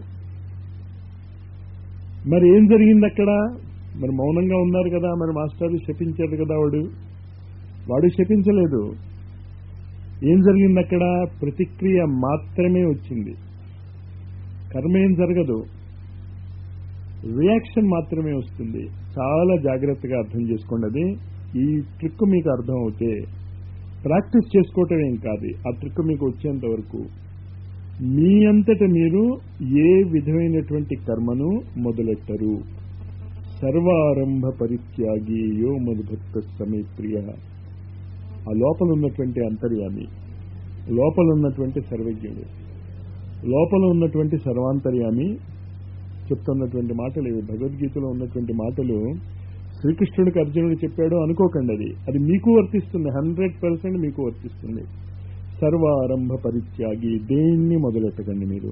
మరి ఏం జరిగింది అక్కడ మరి మౌనంగా ఉన్నారు కదా మరి మాస్టర్ శపించారు కదా వాడు వాడు శపించలేదు ఏం జరిగింది అక్కడ ప్రతిక్రియ మాత్రమే వచ్చింది కర్మ ఏం జరగదు రియాక్షన్ మాత్రమే వస్తుంది చాలా జాగ్రత్తగా అర్థం చేసుకోండి అది ఈ ట్రిక్ మీకు అర్థం అవుతే ప్రాక్టీస్ చేసుకోవటం ఏం కాదు ఆ ట్రిక్ మీకు వచ్చేంత వరకు మీ అంతట మీరు ఏ విధమైనటువంటి కర్మను మొదలెట్టరు సర్వారంభ పరిత్యాగి యో మధుభక్త సమే ప్రియ ఆ లోపల ఉన్నటువంటి అంతర్యామి లోపల ఉన్నటువంటి సర్వజ్ఞుడు లోపల ఉన్నటువంటి సర్వాంతర్యామి చెప్తున్నటువంటి మాటలు ఇవి భగవద్గీతలో ఉన్నటువంటి మాటలు శ్రీకృష్ణుడికి అర్జునుడు చెప్పాడు అనుకోకండి అది అది మీకు వర్తిస్తుంది హండ్రెడ్ పర్సెంట్ మీకు వర్తిస్తుంది సర్వారంభ పరిత్యాగి దేన్ని మొదలెట్టకండి మీరు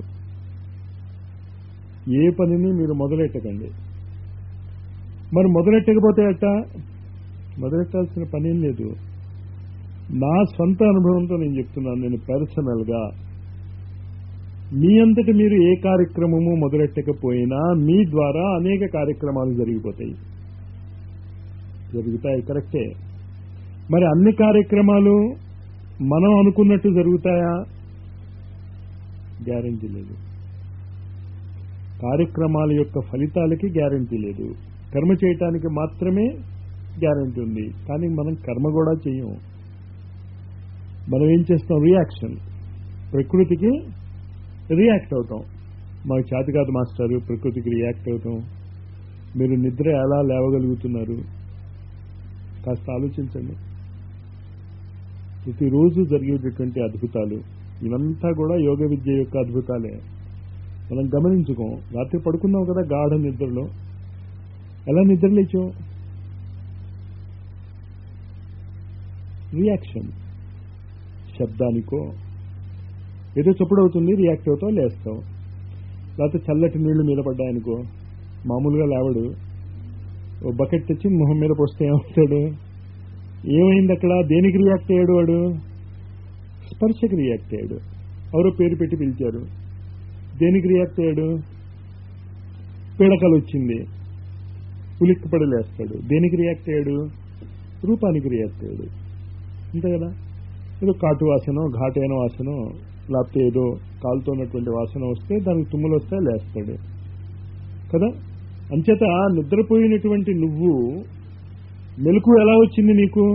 ఏ పనిని మీరు మొదలెట్టకండి మరి మొదలెట్టకపోతే అట్ట మొదలెట్టాల్సిన పనేం లేదు నా సొంత అనుభవంతో నేను చెప్తున్నాను నేను పర్సనల్ గా మీ అంతటి మీరు ఏ కార్యక్రమము మొదలెట్టకపోయినా మీ ద్వారా అనేక కార్యక్రమాలు జరిగిపోతాయి జరుగుతాయి కరెక్టే మరి అన్ని కార్యక్రమాలు మనం అనుకున్నట్టు జరుగుతాయా గ్యారంటీ లేదు కార్యక్రమాల యొక్క ఫలితాలకి గ్యారంటీ లేదు కర్మ చేయటానికి మాత్రమే గ్యారంటీ ఉంది కానీ మనం కర్మ కూడా చెయ్యం మనం ఏం చేస్తాం రియాక్షన్ ప్రకృతికి రియాక్ట్ అవుతాం మాకు చేతి కాదు మాస్టారు ప్రకృతికి రియాక్ట్ అవుతాం మీరు నిద్ర ఎలా లేవగలుగుతున్నారు కాస్త ఆలోచించండి ప్రతిరోజు జరిగేటటువంటి అద్భుతాలు ఇవంతా కూడా యోగ విద్య యొక్క అద్భుతాలే మనం గమనించుకోం రాత్రి పడుకున్నావు కదా గాఢ నిద్రలో ఎలా నిద్ర లేచావు రియాక్షన్ శబ్దానికో ఏదో చప్పుడవుతుంది రియాక్ట్ అవుతావు లేస్తావు లేకపోతే చల్లటి నీళ్లు మీద పడ్డాయనుకో మామూలుగా లేవడు ఓ బకెట్ తెచ్చి మొహం మీద పోస్తే ఏమవుతాడు ఏమైంది అక్కడ దేనికి రియాక్ట్ అయ్యాడు వాడు స్పర్శకి రియాక్ట్ అయ్యాడు ఎవరో పేరు పెట్టి పిలిచారు దేనికి రియాక్ట్ అయ్యాడు పీడకలు వచ్చింది ఉలిక్కిపడి లేస్తాడు దేనికి రియాక్ట్ అయ్యాడు రూపానికి రియాక్ట్ అయ్యాడు అంతే కదా ఏదో కాటు వాసన ఘాటైన వాసన లేకపోతే ఏదో కాలుతోన్నటువంటి వాసన వస్తే దానికి తుమ్ములు వస్తే లేస్తాడు కదా అంచేత నిద్రపోయినటువంటి నువ్వు మెలకు ఎలా వచ్చింది నీకు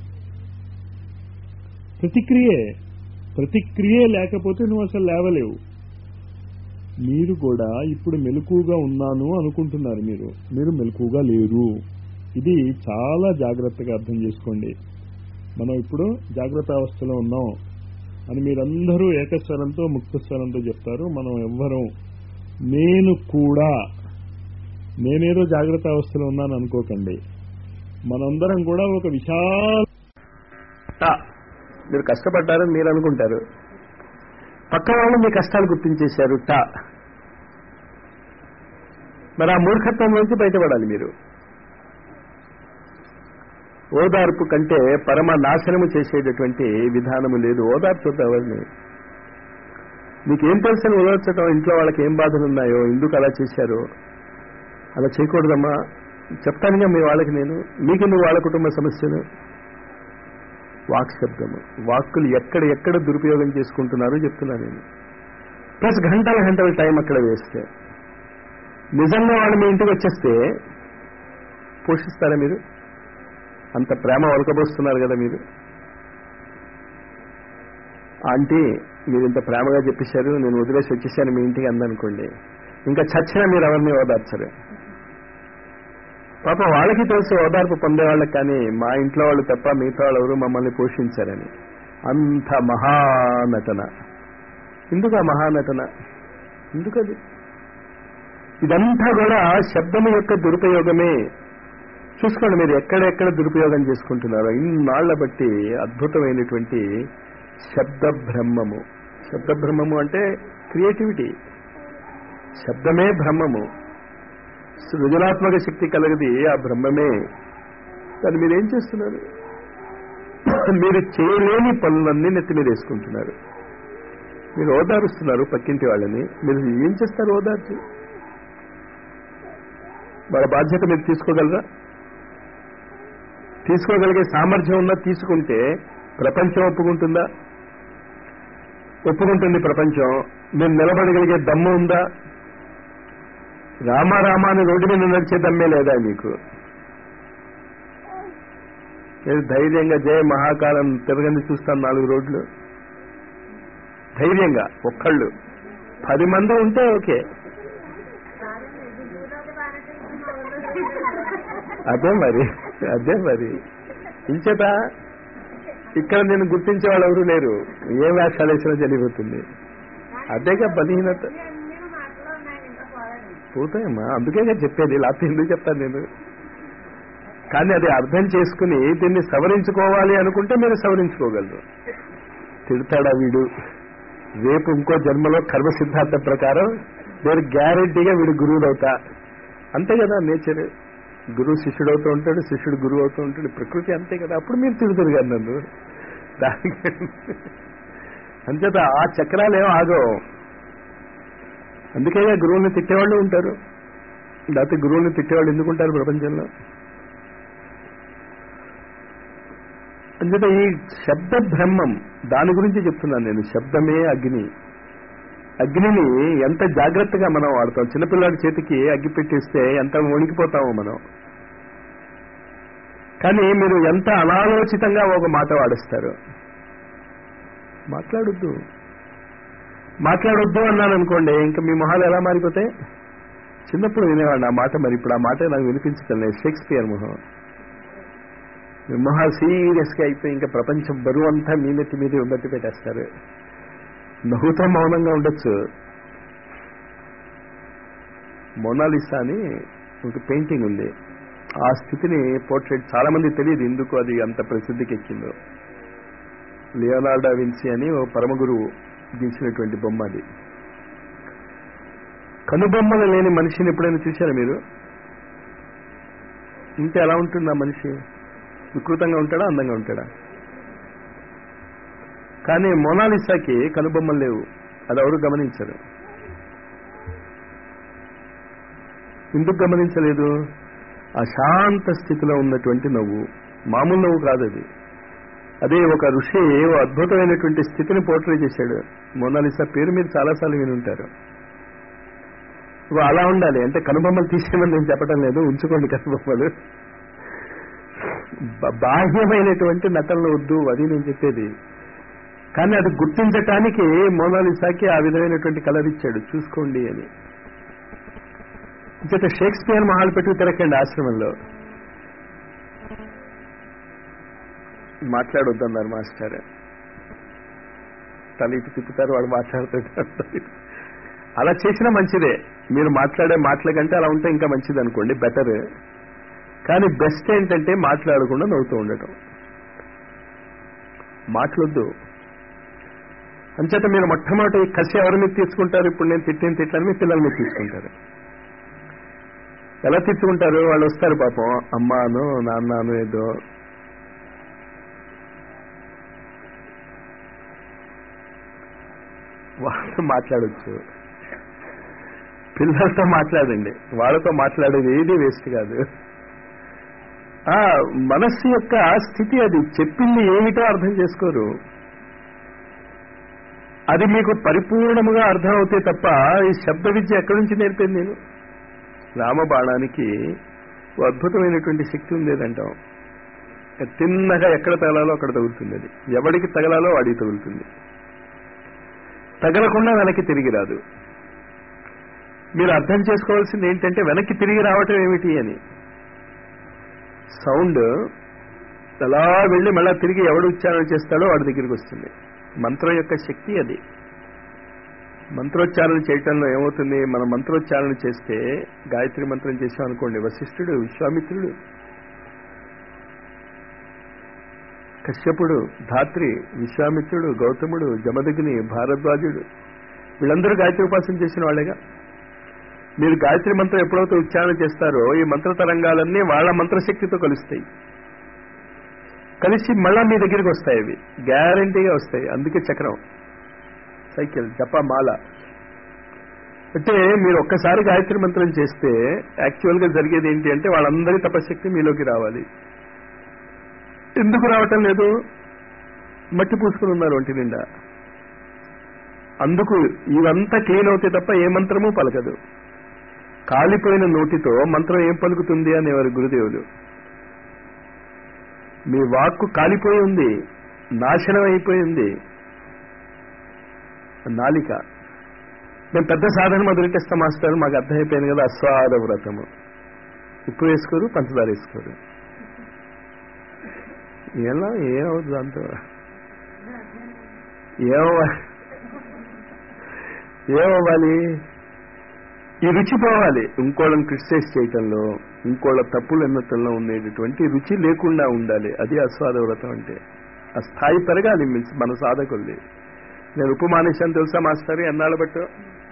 ప్రతిక్రియే ప్రతిక్రియే లేకపోతే నువ్వు అసలు లేవలేవు మీరు కూడా ఇప్పుడు మెలకుగా ఉన్నాను అనుకుంటున్నారు మీరు మీరు మెలకుగా లేరు ఇది చాలా జాగ్రత్తగా అర్థం చేసుకోండి మనం ఇప్పుడు జాగ్రత్త అవస్థలో ఉన్నాం అని మీరందరూ ఏకస్వరంతో ముక్తస్వరంతో చెప్తారు మనం ఎవ్వరం నేను కూడా నేనేదో జాగ్రత్త అవస్థలో ఉన్నాను అనుకోకండి మనందరం కూడా ఒక విశాల మీరు కష్టపడ్డారని మీరు అనుకుంటారు పక్క వాళ్ళు మీ కష్టాలు గుర్తించేశారు టా మరి ఆ మూర్ఖత్వం నుంచి బయటపడాలి మీరు ఓదార్పు కంటే పరమ నాశనము చేసేటటువంటి విధానము లేదు ఓదార్చొద్దు ఎవరిని మీకేం తెలుసని ఓదార్చడం ఇంట్లో వాళ్ళకి ఏం బాధలు ఉన్నాయో ఎందుకు అలా చేశారో అలా చేయకూడదమ్మా చెప్తానుగా మీ వాళ్ళకి నేను మీకు నువ్వు వాళ్ళ కుటుంబ సమస్యను వాక్ శబ్దము వాక్కులు ఎక్కడ ఎక్కడ దురుపయోగం చేసుకుంటున్నారో చెప్తున్నా నేను ప్లస్ గంటల గంటల టైం అక్కడ వేస్తే నిజంగా వాళ్ళు మీ ఇంటికి వచ్చేస్తే పోషిస్తారా మీరు అంత ప్రేమ ఒలకబోస్తున్నారు కదా మీరు ఆంటీ మీరు ఇంత ప్రేమగా చెప్పేశారు నేను వదిలేసి వచ్చేసాను మీ ఇంటికి అందనుకోండి ఇంకా చచ్చినా మీరు ఎవరిని ఓదార్చరు పాప వాళ్ళకి తెలుసు ఓదార్పు పొందే వాళ్ళకి కానీ మా ఇంట్లో వాళ్ళు తప్ప మిగతా వాళ్ళు ఎవరు మమ్మల్ని పోషించారని అంత మహానటన ఎందుకు ఆ మహానటన ఎందుకది ఇదంతా కూడా శబ్దము యొక్క దురుపయోగమే చూసుకోండి మీరు ఎక్కడెక్కడ దురుపయోగం చేసుకుంటున్నారో ఇన్నాళ్ల బట్టి అద్భుతమైనటువంటి శబ్ద బ్రహ్మము శబ్ద బ్రహ్మము అంటే క్రియేటివిటీ శబ్దమే బ్రహ్మము సృజనాత్మక శక్తి కలగది ఆ బ్రహ్మమే దాన్ని మీరు ఏం చేస్తున్నారు మీరు చేయలేని పనులన్నీ నెత్తి మీద వేసుకుంటున్నారు మీరు ఓదారుస్తున్నారు పక్కింటి వాళ్ళని మీరు ఏం చేస్తారు ఓదార్చి వాళ్ళ బాధ్యత మీరు తీసుకోగలరా తీసుకోగలిగే సామర్థ్యం ఉన్నా తీసుకుంటే ప్రపంచం ఒప్పుకుంటుందా ఒప్పుకుంటుంది ప్రపంచం మీరు నిలబడగలిగే దమ్ము ఉందా రామ రామ అని రోడ్డు మీద నడిచే దమ్మే లేదా మీకు నేను ధైర్యంగా జయ మహాకాలం తిరగని చూస్తాను నాలుగు రోడ్లు ధైర్యంగా ఒక్కళ్ళు పది మంది ఉంటే ఓకే అదే మరి అదే మరి ఇంచేత ఇక్కడ నేను గుర్తించే వాళ్ళు ఎవరు లేరు ఏ వేషాలు వేసినా జరిగిపోతుంది అదేగా బలహీనత పోతాయమ్మా అందుకే చెప్పేది లేకపోతే ఎందుకు చెప్తాను నేను కానీ అది అర్థం చేసుకుని దీన్ని సవరించుకోవాలి అనుకుంటే మీరు సవరించుకోగలరు తిడతాడా వీడు రేపు ఇంకో జన్మలో కర్మ సిద్ధాంత ప్రకారం నేను గ్యారెంటీగా వీడు గురువుడు అవుతా అంతే కదా నేచర్ గురువు శిష్యుడు అవుతూ ఉంటాడు శిష్యుడు గురువు అవుతూ ఉంటాడు ప్రకృతి అంతే కదా అప్పుడు మీరు తిరుగుతారు కదా నన్ను దానికి అంచేత ఆ చక్రాలు ఏమో ఆగవు అందుకే గురువుని తిట్టేవాళ్ళు ఉంటారు లేకపోతే గురువుని తిట్టేవాళ్ళు ఎందుకు ఉంటారు ప్రపంచంలో అందుకే ఈ శబ్ద బ్రహ్మం దాని గురించి చెప్తున్నాను నేను శబ్దమే అగ్ని అగ్నిని ఎంత జాగ్రత్తగా మనం వాడతాం చిన్నపిల్లాడి చేతికి అగ్గి పెట్టేస్తే ఎంత వణికిపోతామో మనం కానీ మీరు ఎంత అనాలోచితంగా ఒక మాట వాడేస్తారు మాట్లాడొద్దు మాట్లాడొద్దు అన్నాను అనుకోండి ఇంకా మీ మొహాలు ఎలా మారిపోతాయి చిన్నప్పుడు వినేవాడిని ఆ మాట మరి ఇప్పుడు ఆ మాట నాకు వినిపించటం లేదు షేక్స్పియర్ మొహం మీ మొహాలు సీరియస్గా అయిపోయి ఇంకా ప్రపంచం బరువు అంతా మీ నెత్తి మీద బట్టి పెట్టేస్తారు నవ్వుతో మౌనంగా ఉండొచ్చు మోనాలిసా అని ఒక పెయింటింగ్ ఉంది ఆ స్థితిని పోర్ట్రేట్ చాలా మంది తెలియదు ఎందుకు అది అంత ప్రసిద్ధికి ఎక్కిందో లియోనార్డా విన్సీ అని ఓ పరమగురువు గీసినటువంటి బొమ్మ అది కనుబొమ్మలు లేని మనిషిని ఎప్పుడైనా చూశారా మీరు ఇంకా ఎలా ఉంటుంది ఆ మనిషి వికృతంగా ఉంటాడా అందంగా ఉంటాడా కానీ మోనాలిసాకి కనుబొమ్మలు లేవు అది ఎవరు గమనించరు ఎందుకు గమనించలేదు ఆ శాంత స్థితిలో ఉన్నటువంటి నవ్వు మామూలు నవ్వు కాదు అది అదే ఒక ఋషి ఓ అద్భుతమైనటువంటి స్థితిని పోర్ట్రే చేశాడు మోనాలిసా పేరు మీరు చాలాసార్లు విని ఉంటారు ఇగో అలా ఉండాలి అంటే కనుబొమ్మలు తీసేయమని నేను చెప్పడం లేదు ఉంచుకోండి కనుబొమ్మలు బ- బాహ్యమైనటువంటి నటనలు వద్దు అది నేను చెప్పేది కానీ అది గుర్తించటానికి మోనాలిసాకి ఆ విధమైనటువంటి కలర్ ఇచ్చాడు చూసుకోండి అని ఇంకట షేక్స్పియర్ మహాలు పెట్టుకు తిరగండి ఆశ్రమంలో మాట్లాడొద్దన్నారు మాస్టర్ తల ఇటు తిప్పుతారు వాడు మాట్లాడుతుంటారు అలా చేసినా మంచిదే మీరు మాట్లాడే మాటల కంటే అలా ఉంటే ఇంకా మంచిది అనుకోండి బెటర్ కానీ బెస్ట్ ఏంటంటే మాట్లాడకుండా నవ్వుతూ ఉండటం మాట్లాడొద్దు అంచేత మీరు మొట్టమొదటి ఈ కసి ఎవరి మీద తీసుకుంటారు ఇప్పుడు నేను తిట్టిన తిట్లని మీ పిల్లల మీద తీసుకుంటారు ఎలా తెచ్చుకుంటారు వాళ్ళు వస్తారు పాపం అమ్మాను నాన్నను ఏదో వాళ్ళతో మాట్లాడొచ్చు పిల్లలతో మాట్లాడండి వాళ్ళతో మాట్లాడేది ఏది వేస్ట్ కాదు ఆ మనస్సు యొక్క స్థితి అది చెప్పింది ఏమిటో అర్థం చేసుకోరు అది మీకు పరిపూర్ణముగా అర్థం అవుతే తప్ప ఈ శబ్ద విద్య ఎక్కడి నుంచి నేర్పింది నేను రామబాణానికి ఓ అద్భుతమైనటువంటి శక్తి ఉండేదంటాం తిన్నగా ఎక్కడ తగలాలో అక్కడ తగులుతుంది అది ఎవడికి తగలాలో వాడికి తగులుతుంది తగలకుండా వెనక్కి తిరిగి రాదు మీరు అర్థం చేసుకోవాల్సింది ఏంటంటే వెనక్కి తిరిగి రావటం ఏమిటి అని సౌండ్ అలా వెళ్ళి మళ్ళా తిరిగి ఎవడు ఉచ్చారణ చేస్తాడో వాడి దగ్గరికి వస్తుంది మంత్రం యొక్క శక్తి అది మంత్రోచ్చారణ చేయటంలో ఏమవుతుంది మనం మంత్రోచ్చారణ చేస్తే గాయత్రి మంత్రం చేసాం అనుకోండి వశిష్ఠుడు విశ్వామిత్రుడు కశ్యపుడు ధాత్రి విశ్వామిత్రుడు గౌతముడు జమదగ్ని భారద్వాజుడు వీళ్ళందరూ గాయత్రి ఉపాసన చేసిన వాళ్ళేగా మీరు గాయత్రి మంత్రం ఎప్పుడైతే ఉచ్చారణ చేస్తారో ఈ మంత్ర తరంగాలన్నీ వాళ్ళ మంత్రశక్తితో కలుస్తాయి కలిసి మళ్ళా మీ దగ్గరికి వస్తాయి అవి గ్యారంటీగా వస్తాయి అందుకే చక్రం సైకిల్ జప మాల అంటే మీరు ఒక్కసారి గాయత్రి మంత్రం చేస్తే యాక్చువల్గా జరిగేది ఏంటి అంటే వాళ్ళందరి తపశక్తి మీలోకి రావాలి ఎందుకు రావటం లేదు మట్టి పూసుకుని ఉన్నారు ఒంటి నిండా అందుకు ఇవంతా క్లీన్ అవుతే తప్ప ఏ మంత్రము పలకదు కాలిపోయిన నోటితో మంత్రం ఏం పలుకుతుంది అనేవారు గురుదేవులు మీ వాక్కు కాలిపోయి ఉంది నాశనం అయిపోయి ఉంది నాలిక మేము పెద్ద సాధన మొదలెట్టేస్తాం మాస్టర్ మాకు అర్థమైపోయింది కదా అస్వాద వ్రతము ఉప్పు వేసుకోరు పంచదార వేసుకోరు ఎలా ఏమవుతుంది దాంతో ఏమవ్వాలి ఏమవ్వాలి ఈ రుచి పోవాలి ఇంకోళ్ళని క్రిటిసైజ్ చేయటంలో ఇంకోళ్ళ తప్పులు ఎన్నతంలో ఉండేటటువంటి రుచి లేకుండా ఉండాలి అది అస్వాద వ్రతం అంటే ఆ స్థాయి పెరగాలి మీ- మన సాధకుల్ని నేను ఉప్పు మానేశాను తెలుసా మాస్టర్ ఎన్నాళ్ళ బట్టు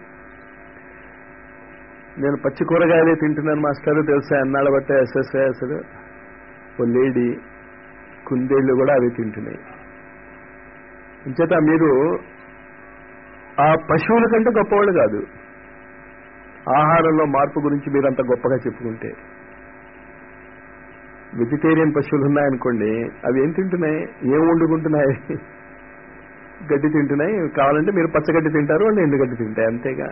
నేను పచ్చి కూరగాయలే తింటున్నాను మాస్టర్ తెలుసా ఎన్నాళ్ళ బట్ట ఎస్ఎస్ఐ అసలు ఓ లేడీ కుందేళ్లు కూడా అవి తింటున్నాయి ఇంచేత మీరు ఆ పశువుల కంటే గొప్పవాళ్ళు కాదు ఆహారంలో మార్పు గురించి మీరు అంత గొప్పగా చెప్పుకుంటే వెజిటేరియన్ పశువులు ఉన్నాయనుకోండి అవి ఏం తింటున్నాయి ఏం వండుకుంటున్నాయి గడ్డి తింటున్నాయి కావాలంటే మీరు పచ్చగడ్డి తింటారు వాళ్ళు ఎండుగడ్డి తింటాయి అంతేగా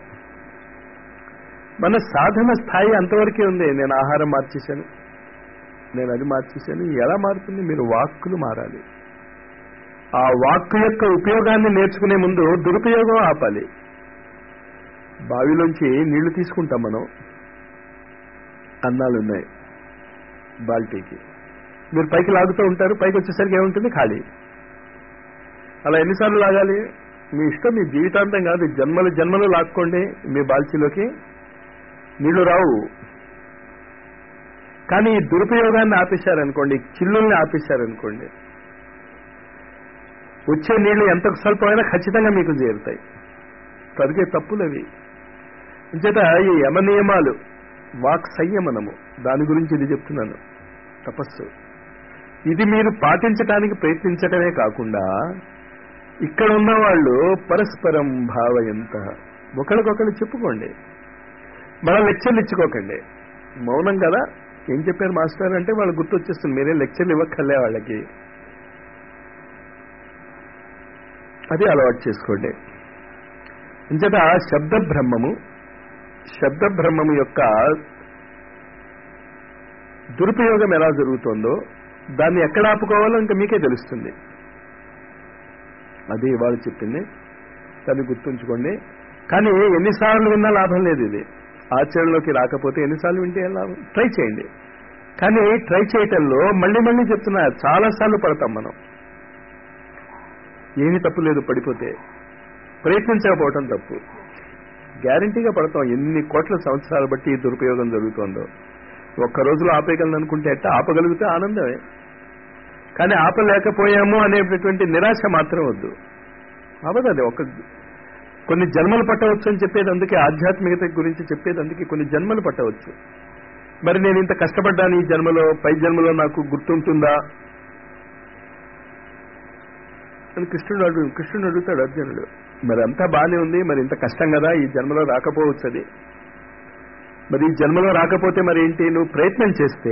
మన సాధన స్థాయి అంతవరకే ఉంది నేను ఆహారం మార్చేశాను నేను అది మార్చేశాను ఎలా మారుతుంది మీరు వాక్కులు మారాలి ఆ వాక్కు యొక్క ఉపయోగాన్ని నేర్చుకునే ముందు దురుపయోగం ఆపాలి బావిలోంచి నీళ్లు తీసుకుంటాం మనం కన్నాలు ఉన్నాయి బాల్టీకి మీరు పైకి లాగుతూ ఉంటారు పైకి వచ్చేసరికి ఏముంటుంది ఖాళీ అలా ఎన్నిసార్లు లాగాలి మీ ఇష్టం మీ జీవితాంతం కాదు జన్మలు జన్మలు లాక్కోండి మీ బాల్చీలోకి నీళ్లు రావు కానీ ఈ దురుపయోగాన్ని ఆపేశారనుకోండి చిల్లుల్ని ఆపేశారనుకోండి వచ్చే నీళ్లు ఎంత స్వల్పమైనా ఖచ్చితంగా మీకు చేరుతాయి పదికే తప్పులు అవి అంచేత ఈ యమ నియమాలు వాక్ సంయమనము దాని గురించి ఇది చెప్తున్నాను తపస్సు ఇది మీరు పాటించడానికి ప్రయత్నించటమే కాకుండా ఇక్కడ ఉన్న వాళ్ళు పరస్పరం భావయంత ఒకరికొకరు చెప్పుకోండి మన లెక్చర్లు ఇచ్చుకోకండి మౌనం కదా ఏం చెప్పారు మాస్టర్ అంటే వాళ్ళు గుర్తొచ్చేస్తుంది మీరే లెక్చర్లు ఇవ్వక్కర్లే వాళ్ళకి అది అలవాటు చేసుకోండి ఇంచేత శబ్ద బ్రహ్మము శబ్ద బ్రహ్మము యొక్క దురుపయోగం ఎలా జరుగుతుందో దాన్ని ఎక్కడ ఆపుకోవాలో ఇంకా మీకే తెలుస్తుంది అది ఇవాళ చెప్పింది దాన్ని గుర్తుంచుకోండి కానీ ఎన్నిసార్లు విన్నా లాభం లేదు ఇది ఆచరణలోకి రాకపోతే ఎన్నిసార్లు వింటే ఏం లాభం ట్రై చేయండి కానీ ట్రై చేయటంలో మళ్ళీ మళ్ళీ చెప్తున్నా చాలాసార్లు పడతాం మనం ఏమీ తప్పు లేదు పడిపోతే ప్రయత్నించకపోవటం తప్పు గ్యారంటీగా పడతాం ఎన్ని కోట్ల సంవత్సరాలు బట్టి ఈ దురుపయోగం జరుగుతోందో ఒక్క రోజులో ఆపేయగలను అనుకుంటే అట్ట ఆపగలిగితే ఆనందమే కానీ ఆపలేకపోయాము అనేటటువంటి నిరాశ మాత్రం వద్దు అవదు అది ఒక కొన్ని జన్మలు పట్టవచ్చు అని చెప్పేది అందుకే ఆధ్యాత్మికత గురించి చెప్పేది అందుకే కొన్ని జన్మలు పట్టవచ్చు మరి నేను ఇంత కష్టపడ్డాను ఈ జన్మలో పై జన్మలో నాకు గుర్తుంటుందా అని కృష్ణుడు అడుగు కృష్ణుడు అడుగుతాడు అర్జునుడు మరి అంతా బాగానే ఉంది మరి ఇంత కష్టం కదా ఈ జన్మలో రాకపోవచ్చు అది మరి ఈ జన్మలో రాకపోతే మరి ఏంటి నువ్వు ప్రయత్నం చేస్తే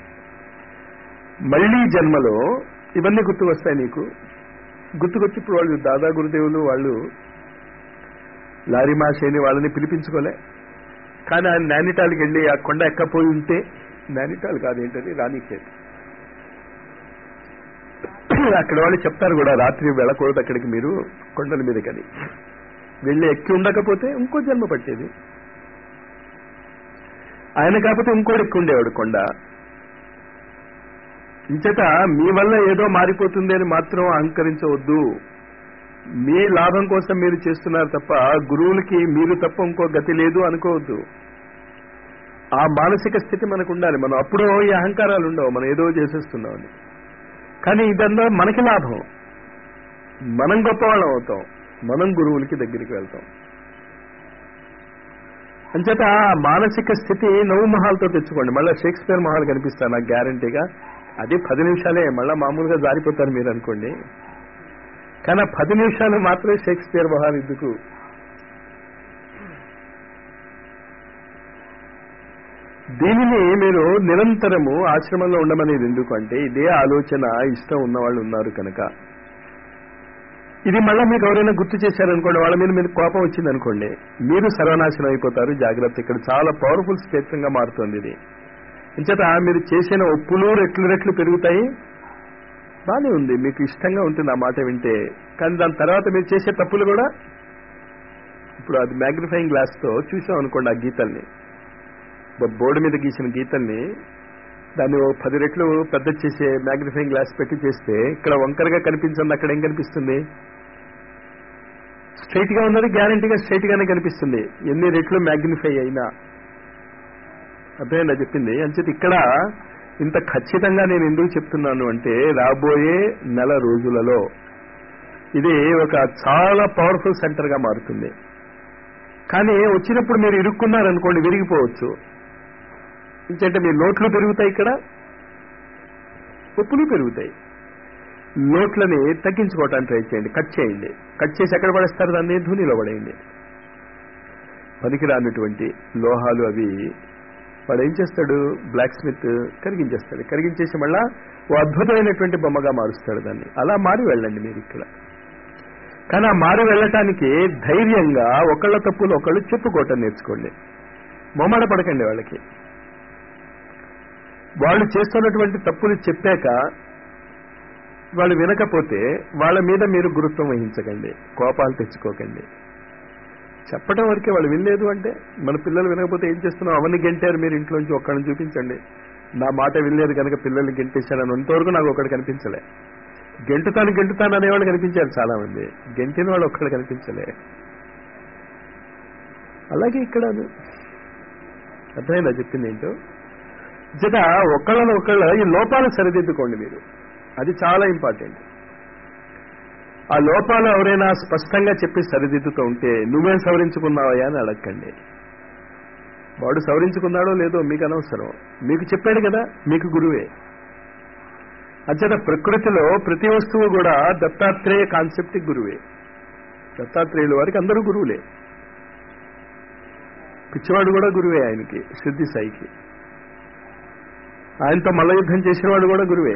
మళ్ళీ జన్మలో ఇవన్నీ గుర్తు వస్తాయి నీకు గుర్తుకొచ్చి ఇప్పుడు వాళ్ళు దాదా గురుదేవులు వాళ్ళు లారీ మాషేని వాళ్ళని పిలిపించుకోలే కానీ ఆయన నానిటాల్కి వెళ్ళి ఆ కొండ ఎక్కపోయి ఉంటే నానిటాల్ కాదేంటది రాణిఖేత్ అక్కడ వాళ్ళు చెప్తారు కూడా రాత్రి వెళ్ళకూడదు అక్కడికి మీరు కొండల మీదకని వెళ్ళి ఎక్కి ఉండకపోతే ఇంకో జన్మ పట్టేది ఆయన కాకపోతే ఇంకోటి ఎక్కువ ఉండేవాడు కొండ ఇంచేత మీ వల్ల ఏదో మారిపోతుంది అని మాత్రం అహంకరించవద్దు మీ లాభం కోసం మీరు చేస్తున్నారు తప్ప గురువులకి మీరు తప్ప ఇంకో గతి లేదు అనుకోవద్దు ఆ మానసిక స్థితి మనకు ఉండాలి మనం అప్పుడో ఈ అహంకారాలు ఉండవు మనం ఏదో చేసేస్తున్నామని కానీ ఇదంతా మనకి లాభం మనం గొప్పవాళ్ళం అవుతాం మనం గురువులకి దగ్గరికి వెళ్తాం అంచేత ఆ మానసిక స్థితి నవ్వు మొహాలతో తెచ్చుకోండి మళ్ళీ షేక్స్పియర్ మొహాలు కనిపిస్తాను నాకు గ్యారంటీగా అది పది నిమిషాలే మళ్ళీ మామూలుగా జారిపోతారు మీరు అనుకోండి కానీ ఆ పది నిమిషాలు మాత్రమే షేక్స్పియర్ మొహాలు ఎందుకు దీనిని మీరు నిరంతరము ఆశ్రమంలో ఉండమనేది ఎందుకు అంటే ఇదే ఆలోచన ఇష్టం ఉన్న వాళ్ళు ఉన్నారు కనుక ఇది మళ్ళీ మీకు ఎవరైనా గుర్తు చేశారనుకోండి వాళ్ళ మీద మీరు కోపం వచ్చింది అనుకోండి మీరు సర్వనాశనం అయిపోతారు జాగ్రత్త ఇక్కడ చాలా పవర్ఫుల్ క్షేత్రంగా మారుతుంది ఇది ఇంచేత మీరు చేసిన ఒప్పులు రెట్లు రెట్లు పెరుగుతాయి బాగానే ఉంది మీకు ఇష్టంగా ఉంటుంది ఆ మాట వింటే కానీ దాని తర్వాత మీరు చేసే తప్పులు కూడా ఇప్పుడు అది మ్యాగ్నిఫైయింగ్ గ్లాస్తో చూసాం అనుకోండి ఆ గీతల్ని బోర్డు మీద గీసిన గీతల్ని దాన్ని ఓ పది రెట్లు పెద్ద చేసే మ్యాగ్నిఫైయింగ్ గ్లాస్ పెట్టి చేస్తే ఇక్కడ వంకరగా కనిపించింది అక్కడ ఏం కనిపిస్తుంది స్ట్రైట్ గా ఉన్నది గ్యారంటీగా స్ట్రైట్ గానే కనిపిస్తుంది ఎన్ని రెట్లు మ్యాగ్నిఫై అయినా అర్థమైందా చెప్పింది అంచేది ఇక్కడ ఇంత ఖచ్చితంగా నేను ఎందుకు చెప్తున్నాను అంటే రాబోయే నెల రోజులలో ఇది ఒక చాలా పవర్ఫుల్ సెంటర్ గా మారుతుంది కానీ వచ్చినప్పుడు మీరు ఇరుక్కున్నారనుకోండి విరిగిపోవచ్చు ఎందుకంటే మీ నోట్లు పెరుగుతాయి ఇక్కడ ఒప్పులు పెరుగుతాయి నోట్లని తగ్గించుకోవటానికి ట్రై చేయండి కట్ చేయండి కట్ చేసి ఎక్కడ పడేస్తారు దాన్ని ధూనిలో పడేయండి పనికిరానటువంటి లోహాలు అవి వాడు ఏం చేస్తాడు బ్లాక్ స్మిత్ కరిగించేస్తాడు కరిగించేసి మళ్ళా ఓ అద్భుతమైనటువంటి బొమ్మగా మారుస్తాడు దాన్ని అలా మారి వెళ్ళండి మీరు ఇక్కడ కానీ ఆ మారి వెళ్ళటానికి ధైర్యంగా ఒకళ్ళ తప్పులు ఒకళ్ళు చెప్పుకోవటం నేర్చుకోండి మొమ్మడ పడకండి వాళ్ళకి వాళ్ళు చేస్తున్నటువంటి తప్పులు చెప్పాక వాళ్ళు వినకపోతే వాళ్ళ మీద మీరు గురుత్వం వహించకండి కోపాలు తెచ్చుకోకండి చెప్పడం వరకే వాళ్ళు వినలేదు అంటే మన పిల్లలు వినకపోతే ఏం చేస్తున్నాం అవన్నీ గెంటారు మీరు ఇంట్లోంచి ఒక్కడిని చూపించండి నా మాట వినలేదు కనుక పిల్లల్ని గెంటేశాడని అంతవరకు నాకు ఒకటి కనిపించలే గెంటుతాను గెంటుతాను అనేవాళ్ళు కనిపించారు చాలా మంది గెంటిన వాళ్ళు ఒక్కడు కనిపించలే అలాగే ఇక్కడ అది. అర్థమైందా చెప్పింది ఏంటో జత ఒకళ్ళని ఒకళ్ళ ఈ లోపాలు సరిదిద్దుకోండి మీరు అది చాలా ఇంపార్టెంట్ ఆ లోపాలు ఎవరైనా స్పష్టంగా చెప్పి సరిదిద్దుతూ ఉంటే నువ్వేం సవరించుకున్నావయ్యా అని అడగండి వాడు సవరించుకున్నాడో లేదో మీకు అనవసరం మీకు చెప్పాడు కదా మీకు గురువే అంచేత ప్రకృతిలో ప్రతి వస్తువు కూడా దత్తాత్రేయ కాన్సెప్ట్ గురువే దత్తాత్రేయుల వారికి అందరూ గురువులే పిచ్చివాడు కూడా గురువే ఆయనకి శుద్ధి సాయికి ఆయనతో మల్ల యుద్ధం చేసినవాడు కూడా గురువే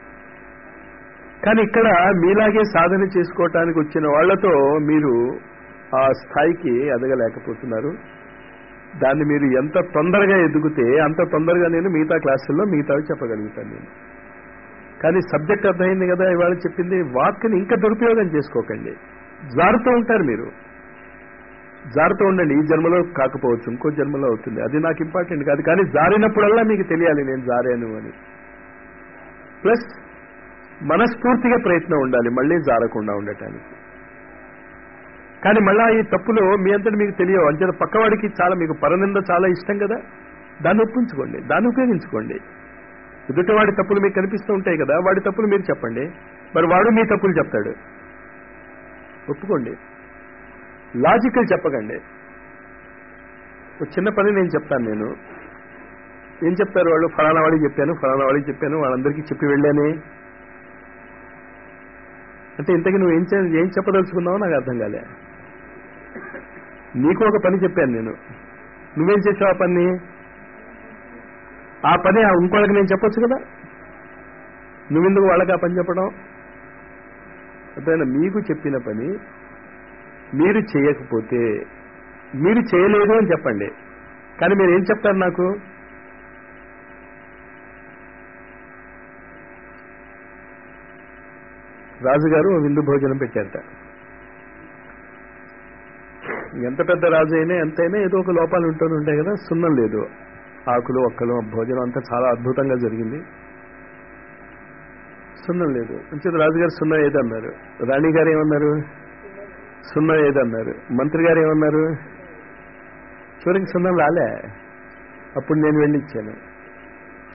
కానీ ఇక్కడ మీలాగే సాధన చేసుకోవటానికి వచ్చిన వాళ్లతో మీరు ఆ స్థాయికి ఎదగలేకపోతున్నారు దాన్ని మీరు ఎంత తొందరగా ఎదుగుతే అంత తొందరగా నేను మిగతా క్లాసుల్లో మిగతావి చెప్పగలుగుతాను నేను కానీ సబ్జెక్ట్ అర్థమైంది కదా ఇవాళ చెప్పింది వాక్ని ఇంకా దురుపయోగం చేసుకోకండి జారుతూ ఉంటారు మీరు జారుతూ ఉండండి ఈ జన్మలో కాకపోవచ్చు ఇంకో జన్మలో అవుతుంది అది నాకు ఇంపార్టెంట్ కాదు కానీ జారినప్పుడల్లా మీకు తెలియాలి నేను జారాను అని ప్లస్ మనస్ఫూర్తిగా ప్రయత్నం ఉండాలి మళ్ళీ జారకుండా ఉండటానికి కానీ మళ్ళా ఈ తప్పులు మీ అంతటి మీకు తెలియవు అంచేత పక్కవాడికి చాలా మీకు పరనింద చాలా ఇష్టం కదా దాన్ని ఒప్పించుకోండి దాన్ని ఉపయోగించుకోండి ఎదుటివాడి తప్పులు మీకు కనిపిస్తూ ఉంటాయి కదా వాడి తప్పులు మీరు చెప్పండి మరి వాడు మీ తప్పులు చెప్తాడు ఒప్పుకోండి లాజికల్ చెప్పకండి ఒక చిన్న పని నేను చెప్తాను నేను ఏం చెప్తారు వాళ్ళు ఫలానా వాడికి చెప్పాను ఫలానా వాడికి చెప్పాను వాళ్ళందరికీ చెప్పి వెళ్ళానే అంటే ఇంతకీ నువ్వు ఏం చే- ఏం చెప్పదలుచుకున్నావో నాకు అర్థం కాలే నీకు ఒక పని చెప్పాను నేను నువ్వేం చేసావు ఆ పని ఆ పని ఆ ఇంకోళ్ళకి నేను చెప్పొచ్చు కదా నువ్వెందుకు వాళ్ళకి ఆ పని చెప్పడం అర్థమైనా మీకు చెప్పిన పని మీరు చేయకపోతే మీరు చేయలేదు అని చెప్పండి కానీ మీరు ఏం చెప్తారు నాకు రాజుగారు విందు భోజనం పెట్టారట ఎంత పెద్ద రాజు అయినా ఎంతైనా ఏదో ఒక లోపాలు ఉంటూనే ఉంటాయి కదా సున్నం లేదు ఆకులు ఒక్కలు భోజనం అంతా చాలా అద్భుతంగా జరిగింది సున్నం లేదు అంచేత రాజుగారు సున్నం ఏదన్నారు రాణి గారు ఏమన్నారు సున్నం ఏదన్నారు మంత్రి గారు ఏమన్నారు చివరికి సున్నం రాలే అప్పుడు నేను వెళ్ళిచ్చాను